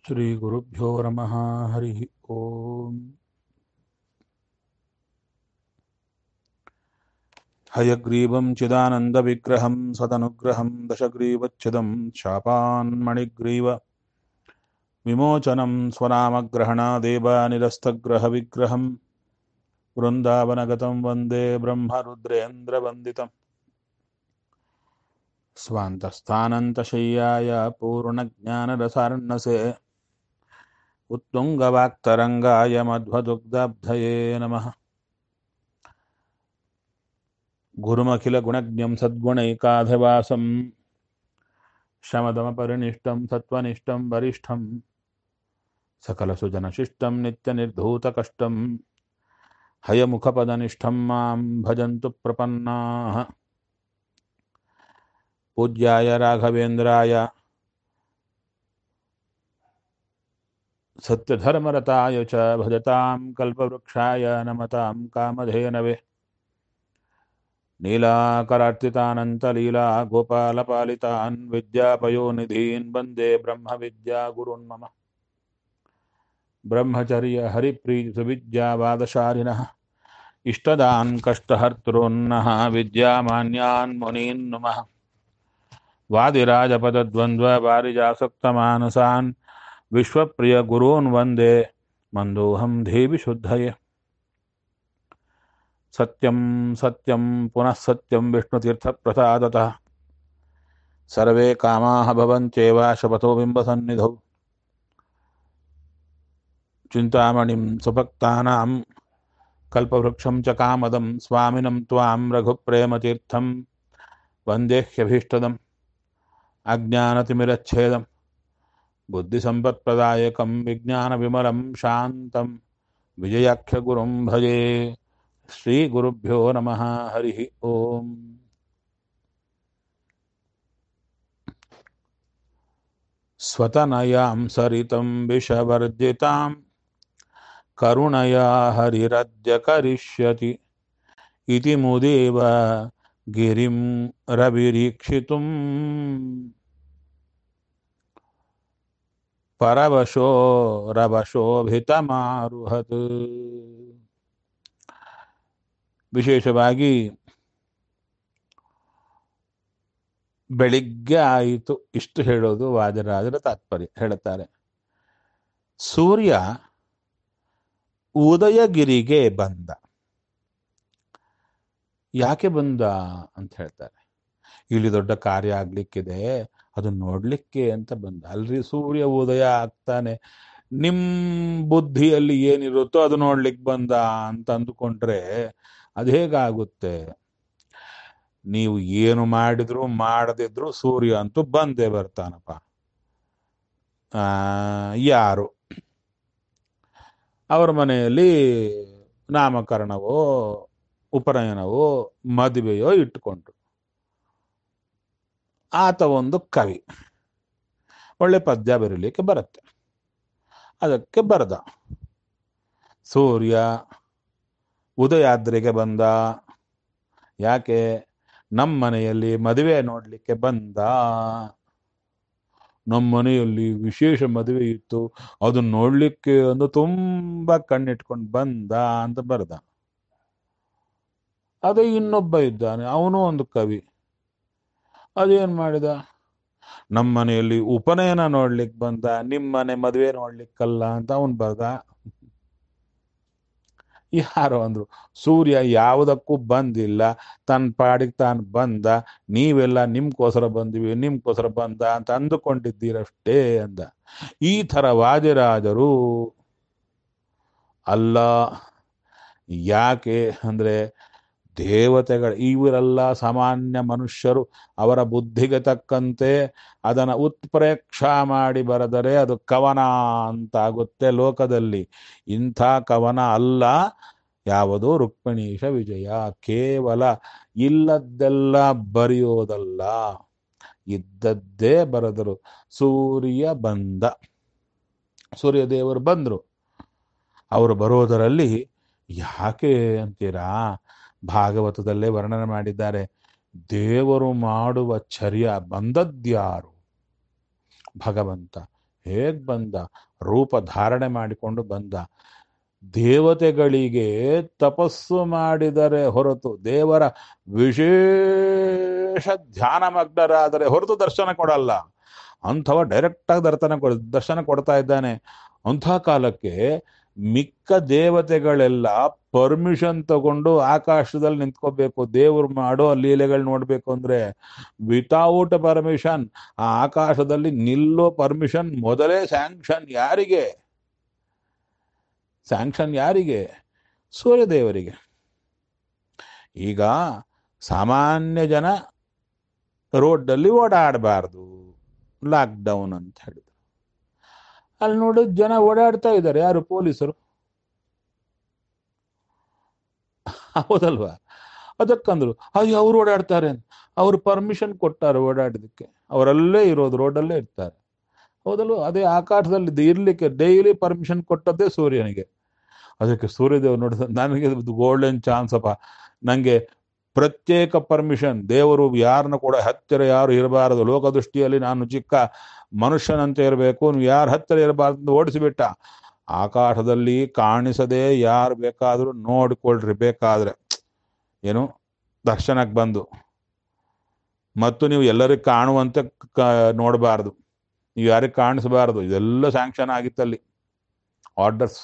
श्रीगुरुभ्यो नमः हरिः ओम् हयग्रीवं चिदानन्दविग्रहं सदनुग्रहं दशग्रीवच्छिदं शापान्मणिग्रीव विमोचनं स्वनामग्रहणादेव निरस्तग्रहविग्रहं वृन्दावनगतं वन्दे ब्रह्मरुद्रेन्द्रवन्दितम् स्वान्तस्थानन्तशय्याय पूर्णज्ञानरसार्णसे उत्तुङ्गवाक्तरङ्गाय मध्वदुग्धाब्धये नमः गुरुमखिलगुणज्ञं सद्गुणैकाधिवासं शमदमपरिनिष्टं सत्त्वनिष्ठं वरिष्ठं सकलसुजनशिष्टं नित्यनिर्धूतकष्टं हयमुखपदनिष्ठं मां भजन्तु प्रपन्नाः पूज्याय राघवेन्द्राय सत्यधर्मरताय च भजतां कल्पवृक्षाय नमतां कामधेनवे नीलाकरार्तितानन्तलीला गोपालपालितान् विद्यापयोनिधीन् वन्दे ब्रह्मविद्यागुरुन् मम ब्रह्मचर्यहरिप्रीतिसुविद्यावादशालिनः इष्टदान् कष्टहर्तॄन्नः विद्यामान्यान् मुनीन् नुमः वादिराजपदद्वन्द्ववारिजासक्तमानसान् विश्वप्रियगुरून् वन्दे मन्दोऽहं देवि शुद्धये सत्यं सत्यं पुनः सत्यं विष्णुतीर्थप्रसादतः सर्वे कामाः भवन्त्येव शपथो बिम्बसन्निधौ चिन्तामणिं सुभक्तानां कल्पवृक्षं च कामदं स्वामिनं त्वां रघुप्रेमतीर्थं वन्देह्यभीष्टदम् अज्ञानतिमिरच्छेदं बुद्धिसम्पत्प्रदायकं विज्ञानविमलं शान्तं विजयाख्यगुरुं भजे श्रीगुरुभ्यो नमः हरिः ओम् स्वतनयां सरितं विषवर्जितां करुणया हरिरद्य करिष्यति इति मुदेव गिरिं रविरीक्षितुम् परवशो ರವಶೋಭಿತಮಾರುಹತ್ ವಿಶೇಷವಾಗಿ ಬೆಳಿಗ್ಗೆ ಆಯಿತು ಇಷ್ಟು ಹೇಳೋದು ವಾಜರಾಜರ ತಾತ್ಪರ್ಯ ಹೇಳುತ್ತಾರೆ ಸೂರ್ಯ ಉದಯಗಿರಿಗೆ ಬಂದ ಯಾಕೆ ಬಂದ ಅಂತ ಹೇಳ್ತಾರೆ ಇಲ್ಲಿ ದೊಡ್ಡ ಕಾರ್ಯ ಆಗ್ಲಿಕ್ಕಿದೆ ಅದು ನೋಡ್ಲಿಕ್ಕೆ ಅಂತ ಬಂದ ಅಲ್ರಿ ಸೂರ್ಯ ಉದಯ ಆಗ್ತಾನೆ ನಿಮ್ ಬುದ್ಧಿಯಲ್ಲಿ ಏನಿರುತ್ತೋ ಅದು ನೋಡ್ಲಿಕ್ಕೆ ಬಂದ ಅಂತ ಅಂದುಕೊಂಡ್ರೆ ಅದು ಹೇಗಾಗುತ್ತೆ ನೀವು ಏನು ಮಾಡಿದ್ರು ಮಾಡದಿದ್ರು ಸೂರ್ಯ ಅಂತೂ ಬಂದೇ ಬರ್ತಾನಪ್ಪ ಆ ಯಾರು ಅವರ ಮನೆಯಲ್ಲಿ ನಾಮಕರಣವೋ ಉಪನಯನವೋ ಮದುವೆಯೋ ಇಟ್ಟುಕೊಂಡ್ರು ಆತ ಒಂದು ಕವಿ ಒಳ್ಳೆ ಪದ್ಯ ಬರೀಲಿಕ್ಕೆ ಬರುತ್ತೆ ಅದಕ್ಕೆ ಬರೆದ ಸೂರ್ಯ ಉದಯಾದ್ರಿಗೆ ಬಂದ ಯಾಕೆ ನಮ್ಮ ಮನೆಯಲ್ಲಿ ಮದುವೆ ನೋಡ್ಲಿಕ್ಕೆ ಬಂದ ನಮ್ಮ ಮನೆಯಲ್ಲಿ ವಿಶೇಷ ಮದುವೆ ಇತ್ತು ಅದನ್ನ ನೋಡ್ಲಿಕ್ಕೆ ಒಂದು ತುಂಬಾ ಕಣ್ಣಿಟ್ಕೊಂಡು ಬಂದ ಅಂತ ಬರ್ದ ಅದೇ ಇನ್ನೊಬ್ಬ ಇದ್ದಾನೆ ಅವನು ಒಂದು ಕವಿ ಅದೇನ್ ಮಾಡಿದ ನಮ್ಮ ಮನೆಯಲ್ಲಿ ಉಪನಯನ ನೋಡ್ಲಿಕ್ಕೆ ಬಂದ ನಿಮ್ಮ ಮನೆ ಮದುವೆ ನೋಡ್ಲಿಕ್ಕಲ್ಲ ಅಂತ ಅವನ್ ಬರ್ದ ಯಾರು ಅಂದ್ರು ಸೂರ್ಯ ಯಾವುದಕ್ಕೂ ಬಂದಿಲ್ಲ ತನ್ನ ಪಾಡಿಗೆ ತಾನು ಬಂದ ನೀವೆಲ್ಲ ನಿಮ್ಗೋಸ್ಕರ ಬಂದಿವಿ ನಿಮ್ಗೋಸ್ಕರ ಬಂದ ಅಂತ ಅಂದುಕೊಂಡಿದ್ದೀರಷ್ಟೇ ಅಂದ ಈ ಥರ ವಾದಿರಾಜರು ಅಲ್ಲ ಯಾಕೆ ಅಂದ್ರೆ ದೇವತೆಗಳು ಇವರೆಲ್ಲ ಸಾಮಾನ್ಯ ಮನುಷ್ಯರು ಅವರ ಬುದ್ಧಿಗೆ ತಕ್ಕಂತೆ ಅದನ್ನು ಉತ್ಪ್ರೇಕ್ಷ ಮಾಡಿ ಬರೆದರೆ ಅದು ಕವನ ಅಂತಾಗುತ್ತೆ ಲೋಕದಲ್ಲಿ ಇಂಥ ಕವನ ಅಲ್ಲ ಯಾವುದು ರುಕ್ಮಿಣೀಶ ವಿಜಯ ಕೇವಲ ಇಲ್ಲದ್ದೆಲ್ಲ ಬರೆಯೋದಲ್ಲ ಇದ್ದದ್ದೇ ಬರೆದರು ಸೂರ್ಯ ಬಂದ ಸೂರ್ಯ ದೇವರು ಬಂದರು ಅವರು ಬರೋದರಲ್ಲಿ ಯಾಕೆ ಅಂತೀರಾ ಭಾಗವತದಲ್ಲೇ ವರ್ಣನೆ ಮಾಡಿದ್ದಾರೆ ದೇವರು ಮಾಡುವ ಚರ್ಯ ಬಂದದ್ಯಾರು ಭಗವಂತ ಹೇಗ್ ಬಂದ ರೂಪ ಧಾರಣೆ ಮಾಡಿಕೊಂಡು ಬಂದ ದೇವತೆಗಳಿಗೆ ತಪಸ್ಸು ಮಾಡಿದರೆ ಹೊರತು ದೇವರ ವಿಶೇಷ ಧ್ಯಾನ ಮಗ್ನರಾದರೆ ಹೊರತು ದರ್ಶನ ಕೊಡಲ್ಲ ಅಂಥವ ಡೈರೆಕ್ಟ್ ಆಗಿ ದರ್ಶನ ಕೊಡ ದರ್ಶನ ಕೊಡ್ತಾ ಇದ್ದಾನೆ ಅಂಥ ಕಾಲಕ್ಕೆ ಮಿಕ್ಕ ದೇವತೆಗಳೆಲ್ಲ ಪರ್ಮಿಷನ್ ತಗೊಂಡು ಆಕಾಶದಲ್ಲಿ ನಿಂತ್ಕೋಬೇಕು ದೇವ್ರು ಮಾಡೋ ಲೀಲೆಗಳು ನೋಡ್ಬೇಕು ಅಂದ್ರೆ ವಿತೌಟ್ ಪರ್ಮಿಷನ್ ಆ ಆಕಾಶದಲ್ಲಿ ನಿಲ್ಲೋ ಪರ್ಮಿಷನ್ ಮೊದಲೇ ಸ್ಯಾಂಕ್ಷನ್ ಯಾರಿಗೆ ಸ್ಯಾಂಕ್ಷನ್ ಯಾರಿಗೆ ಸೂರ್ಯದೇವರಿಗೆ ಈಗ ಸಾಮಾನ್ಯ ಜನ ರೋಡ್ನಲ್ಲಿ ಓಡಾಡಬಾರ್ದು ಲಾಕ್ಡೌನ್ ಅಂತ ಹೇಳಿದ್ರು ಅಲ್ಲಿ ನೋಡಿ ಜನ ಓಡಾಡ್ತಾ ಇದ್ದಾರೆ ಯಾರು ಪೊಲೀಸರು ಹೌದಲ್ವಾ ಅದಕ್ಕಂದ್ರು ಅಯ್ಯೋ ಅವ್ರು ಓಡಾಡ್ತಾರೆ ಅವ್ರು ಪರ್ಮಿಷನ್ ಕೊಟ್ಟಾರೆ ಓಡಾಡೋದಕ್ಕೆ ಅವರಲ್ಲೇ ಇರೋದು ರೋಡಲ್ಲೇ ಇರ್ತಾರೆ ಹೌದಲ್ವ ಅದೇ ಆಕಾಶದಲ್ಲಿ ಇರ್ಲಿಕ್ಕೆ ಡೈಲಿ ಪರ್ಮಿಷನ್ ಕೊಟ್ಟದ್ದೇ ಸೂರ್ಯನಿಗೆ ಅದಕ್ಕೆ ಸೂರ್ಯದೇವ್ ನೋಡಿದ ನನಗೆ ಗೋಲ್ಡನ್ ಚಾನ್ಸ್ ಅಪ್ಪ ನನಗೆ ಪ್ರತ್ಯೇಕ ಪರ್ಮಿಷನ್ ದೇವರು ಯಾರನ್ನ ಕೂಡ ಹತ್ತಿರ ಯಾರು ಇರಬಾರದು ಲೋಕದೃಷ್ಟಿಯಲ್ಲಿ ನಾನು ಚಿಕ್ಕ ಮನುಷ್ಯನಂತೆ ಇರಬೇಕು ನೀವು ಯಾರ ಹತ್ತಿರ ಇರಬಾರ್ದು ಅಂತ ಓಡಿಸಿಬಿಟ್ಟ ಆಕಾಶದಲ್ಲಿ ಕಾಣಿಸದೆ ಯಾರು ಬೇಕಾದರೂ ನೋಡಿಕೊಳ್ರಿ ಬೇಕಾದ್ರೆ ಏನು ದರ್ಶನಕ್ಕೆ ಬಂದು ಮತ್ತು ನೀವು ಎಲ್ಲರಿಗೆ ಕಾಣುವಂತೆ ನೋಡಬಾರ್ದು ನೀವು ಯಾರಿಗೆ ಕಾಣಿಸಬಾರದು ಇದೆಲ್ಲ ಸ್ಯಾಂಕ್ಷನ್ ಆಗಿತ್ತಲ್ಲಿ ಆರ್ಡರ್ಸ್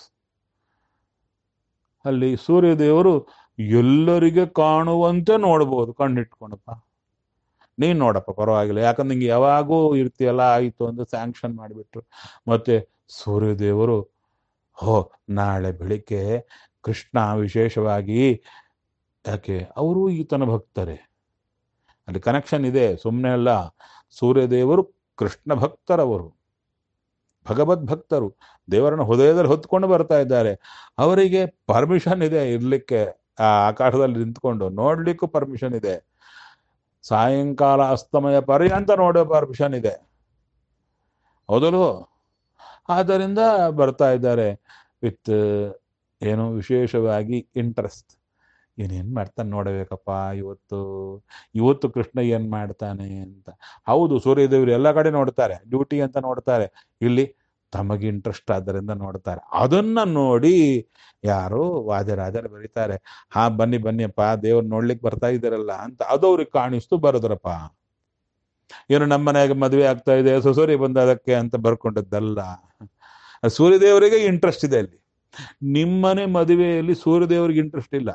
ಅಲ್ಲಿ ಸೂರ್ಯದೇವರು ಎಲ್ಲರಿಗೆ ಕಾಣುವಂತೆ ನೋಡ್ಬೋದು ಕಣ್ಣಿಟ್ಕೊಂಡಪ್ಪ ನೀನ್ ನೋಡಪ್ಪ ಪರವಾಗಿಲ್ಲ ಯಾಕಂದ್ರೆ ನಿಂಗೆ ಯಾವಾಗೂ ಇರ್ತೀಯಲ್ಲ ಆಯಿತು ಅಂತ ಸ್ಯಾಂಕ್ಷನ್ ಮಾಡಿಬಿಟ್ರು ಮತ್ತೆ ಸೂರ್ಯದೇವರು ಹೋ ನಾಳೆ ಬೆಳಿಗ್ಗೆ ಕೃಷ್ಣ ವಿಶೇಷವಾಗಿ ಯಾಕೆ ಅವರು ಈತನ ಭಕ್ತರೇ ಅಲ್ಲಿ ಕನೆಕ್ಷನ್ ಇದೆ ಸುಮ್ಮನೆ ಅಲ್ಲ ಸೂರ್ಯದೇವರು ಕೃಷ್ಣ ಭಕ್ತರವರು ಭಗವದ್ ಭಕ್ತರು ದೇವರನ್ನು ಹೃದಯದಲ್ಲಿ ಹೊತ್ಕೊಂಡು ಬರ್ತಾ ಇದ್ದಾರೆ ಅವರಿಗೆ ಪರ್ಮಿಷನ್ ಇದೆ ಇರ್ಲಿಕ್ಕೆ ಆ ಆಕಾಶದಲ್ಲಿ ನಿಂತ್ಕೊಂಡು ನೋಡ್ಲಿಕ್ಕೂ ಪರ್ಮಿಷನ್ ಇದೆ ಸಾಯಂಕಾಲ ಅಸ್ತಮಯ ಪರ್ಯಂತ ನೋಡೋ ಪರ್ಮಿಷನ್ ಇದೆ ಹೌದಲ್ವ ಆದ್ದರಿಂದ ಬರ್ತಾ ಇದ್ದಾರೆ ವಿತ್ ಏನು ವಿಶೇಷವಾಗಿ ಇಂಟ್ರೆಸ್ಟ್ ಏನೇನ್ ಮಾಡ್ತಾನೆ ನೋಡಬೇಕಪ್ಪ ಇವತ್ತು ಇವತ್ತು ಕೃಷ್ಣ ಏನ್ ಮಾಡ್ತಾನೆ ಅಂತ ಹೌದು ಸೂರ್ಯದೇವರು ಎಲ್ಲ ಕಡೆ ನೋಡ್ತಾರೆ ಡ್ಯೂಟಿ ಅಂತ ನೋಡ್ತಾರೆ ಇಲ್ಲಿ ತಮಗೆ ಇಂಟ್ರೆಸ್ಟ್ ಆದ್ದರಿಂದ ನೋಡ್ತಾರೆ ಅದನ್ನ ನೋಡಿ ಯಾರು ವಾದಿರಾಜರು ಬರೀತಾರೆ ಹಾ ಬನ್ನಿ ಬನ್ನಿಯಪ್ಪ ದೇವ್ರು ನೋಡ್ಲಿಕ್ಕೆ ಬರ್ತಾ ಇದ್ದಾರಲ್ಲ ಅಂತ ಅದು ಅವ್ರಿಗೆ ಕಾಣಿಸ್ತು ಬರೋದ್ರಪ್ಪ ಏನು ನಮ್ಮ ಮನೆಯಾಗ ಮದುವೆ ಆಗ್ತಾ ಇದೆ ಸೊಸೂರಿ ಬಂದ ಅದಕ್ಕೆ ಅಂತ ಬರ್ಕೊಂಡದ್ದಲ್ಲ ಸೂರ್ಯದೇವರಿಗೆ ಇಂಟ್ರೆಸ್ಟ್ ಇದೆ ಅಲ್ಲಿ ನಿಮ್ಮನೆ ಮದುವೆಯಲ್ಲಿ ಸೂರ್ಯದೇವರಿಗೆ ಇಂಟ್ರೆಸ್ಟ್ ಇಲ್ಲ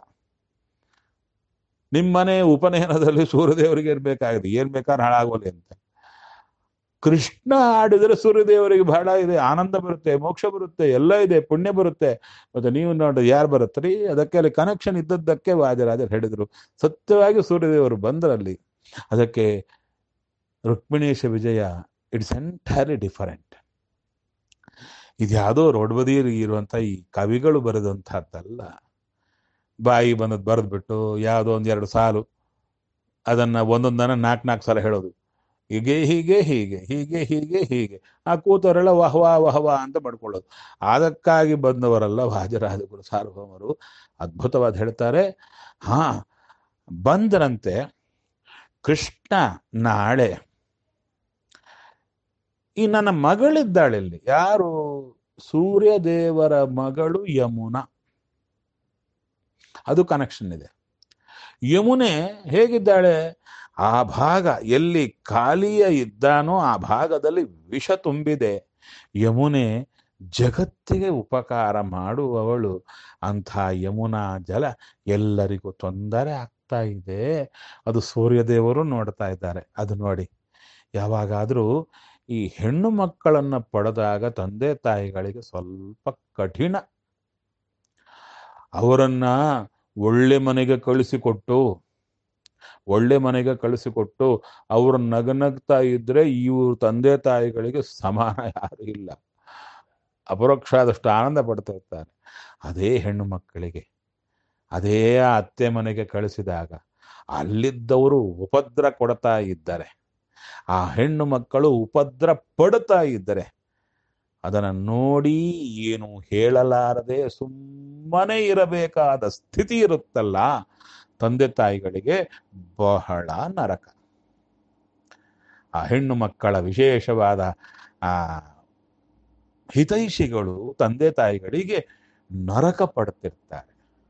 ನಿಮ್ಮನೆ ಉಪನಯನದಲ್ಲಿ ಸೂರ್ಯದೇವರಿಗೆ ಇರ್ಬೇಕಾಗಿದೆ ಏನ್ ಬೇಕಾದ್ರೆ ಹಾಳಾಗೋಲಿ ಅಂತ ಕೃಷ್ಣ ಆಡಿದರೆ ಸೂರ್ಯದೇವರಿಗೆ ಬಹಳ ಇದೆ ಆನಂದ ಬರುತ್ತೆ ಮೋಕ್ಷ ಬರುತ್ತೆ ಎಲ್ಲ ಇದೆ ಪುಣ್ಯ ಬರುತ್ತೆ ಮತ್ತೆ ನೀವು ನೋಡಿ ಯಾರು ಬರುತ್ತೀ ಅದಕ್ಕೆ ಅಲ್ಲಿ ಕನೆಕ್ಷನ್ ಇದ್ದದ್ದಕ್ಕೆ ವಾಜರಾಜರು ಹೇಳಿದ್ರು ಸತ್ಯವಾಗಿ ಸೂರ್ಯದೇವರು ಬಂದ್ರಲ್ಲಿ ಅದಕ್ಕೆ Rukminesha Vijaya it's entirely different ಇದ್ಯಾವುದೋ ರೋಡ್ ಬದಿಯಲ್ಲಿ ಇರುವಂತ ಈ ಕವಿಗಳು ಬರೆದಂತಹದ್ದಲ್ಲ ಬಾಯಿ ಬಂದದ್ದು ಬರೆದ್ಬಿಟ್ಟು ಯಾವುದೋ ಒಂದೆರಡು ಸಾಲು ಅದನ್ನ ಒಂದೊಂದನ್ನ ನಾಲ್ಕು ನಾಲ್ಕು ಸಲ ಹೇಳೋದು ಹೀಗೆ ಹೀಗೆ ಹೀಗೆ ಹೀಗೆ ಹೀಗೆ ಹೀಗೆ ಆ ಕೂತವರೆಲ್ಲ ವಹವಾ ವಹವಾ ಅಂತ ಪಡ್ಕೊಳ್ಳೋದು ಅದಕ್ಕಾಗಿ ಬಂದವರಲ್ಲ ವಾಜರಾಜಗುರು ಸಾರ್ವಭೌಮರು ಅದ್ಭುತವಾದ ಹೇಳ್ತಾರೆ ಹಾ ಬಂದರಂತೆ ಕೃಷ್ಣ ನಾಳೆ ಈ ನನ್ನ ಮಗಳಿದ್ದಾಳೆ ಇಲ್ಲಿ ಯಾರು ಸೂರ್ಯದೇವರ ಮಗಳು ಯಮುನಾ ಅದು ಕನೆಕ್ಷನ್ ಇದೆ ಯಮುನೆ ಹೇಗಿದ್ದಾಳೆ ಆ ಭಾಗ ಎಲ್ಲಿ ಖಾಲಿಯ ಇದ್ದಾನೋ ಆ ಭಾಗದಲ್ಲಿ ವಿಷ ತುಂಬಿದೆ ಯಮುನೆ ಜಗತ್ತಿಗೆ ಉಪಕಾರ ಮಾಡುವವಳು ಅಂಥ ಯಮುನಾ ಜಲ ಎಲ್ಲರಿಗೂ ತೊಂದರೆ ಆಗ್ತಾ ಇದೆ ಅದು ಸೂರ್ಯದೇವರು ನೋಡ್ತಾ ಇದ್ದಾರೆ ಅದು ನೋಡಿ ಯಾವಾಗಾದರೂ ಈ ಹೆಣ್ಣು ಮಕ್ಕಳನ್ನ ಪಡೆದಾಗ ತಂದೆ ತಾಯಿಗಳಿಗೆ ಸ್ವಲ್ಪ ಕಠಿಣ ಅವರನ್ನ ಒಳ್ಳೆ ಮನೆಗೆ ಕಳಿಸಿಕೊಟ್ಟು ಒಳ್ಳೆ ಮನೆಗೆ ಕಳಿಸಿಕೊಟ್ಟು ಅವ್ರ ನಗನಗ್ತಾ ಇದ್ರೆ ಇವ್ರ ತಂದೆ ತಾಯಿಗಳಿಗೆ ಸಮಾನ ಯಾರು ಇಲ್ಲ ಅಪರೋಕ್ಷ ಆದಷ್ಟು ಆನಂದ ಪಡ್ತಾ ಇರ್ತಾರೆ ಅದೇ ಹೆಣ್ಣು ಮಕ್ಕಳಿಗೆ ಅದೇ ಆ ಅತ್ತೆ ಮನೆಗೆ ಕಳಿಸಿದಾಗ ಅಲ್ಲಿದ್ದವರು ಉಪದ್ರ ಕೊಡ್ತಾ ಇದ್ದಾರೆ ಆ ಹೆಣ್ಣು ಮಕ್ಕಳು ಉಪದ್ರ ಪಡ್ತಾ ಇದ್ದಾರೆ ಅದನ್ನ ನೋಡಿ ಏನು ಹೇಳಲಾರದೆ ಸುಮ್ಮನೆ ಇರಬೇಕಾದ ಸ್ಥಿತಿ ಇರುತ್ತಲ್ಲ ತಂದೆ ತಾಯಿಗಳಿಗೆ ಬಹಳ ನರಕ ಆ ಹೆಣ್ಣು ಮಕ್ಕಳ ವಿಶೇಷವಾದ ಆ ಹಿತೈಷಿಗಳು ತಂದೆ ತಾಯಿಗಳಿಗೆ ನರಕ ಪಡ್ತಿರ್ತಾರೆ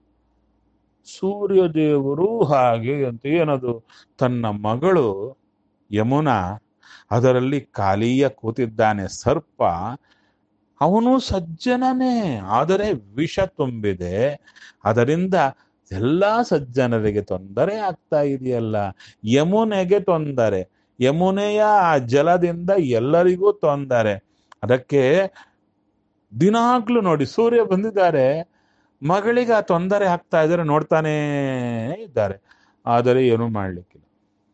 ಸೂರ್ಯದೇವರು ಹಾಗೆ ಅಂತ ಏನದು ತನ್ನ ಮಗಳು ಯಮುನಾ ಅದರಲ್ಲಿ ಕಾಲಿಯ ಕೂತಿದ್ದಾನೆ ಸರ್ಪ ಅವನು ಸಜ್ಜನನೇ ಆದರೆ ವಿಷ ತುಂಬಿದೆ ಅದರಿಂದ ಎಲ್ಲ ಸಜ್ಜನರಿಗೆ ತೊಂದರೆ ಆಗ್ತಾ ಇದೆಯಲ್ಲ ಯಮುನೆಗೆ ತೊಂದರೆ ಯಮುನೆಯ ಆ ಜಲದಿಂದ ಎಲ್ಲರಿಗೂ ತೊಂದರೆ ಅದಕ್ಕೆ ದಿನಾಗ್ಲೂ ನೋಡಿ ಸೂರ್ಯ ಬಂದಿದ್ದಾರೆ ಮಗಳಿಗೆ ಆ ತೊಂದರೆ ಆಗ್ತಾ ಇದ್ದಾರೆ ನೋಡ್ತಾನೇ ಇದ್ದಾರೆ ಆದರೆ ಏನೂ ಮಾಡ್ಲಿಕ್ಕಿಲ್ಲ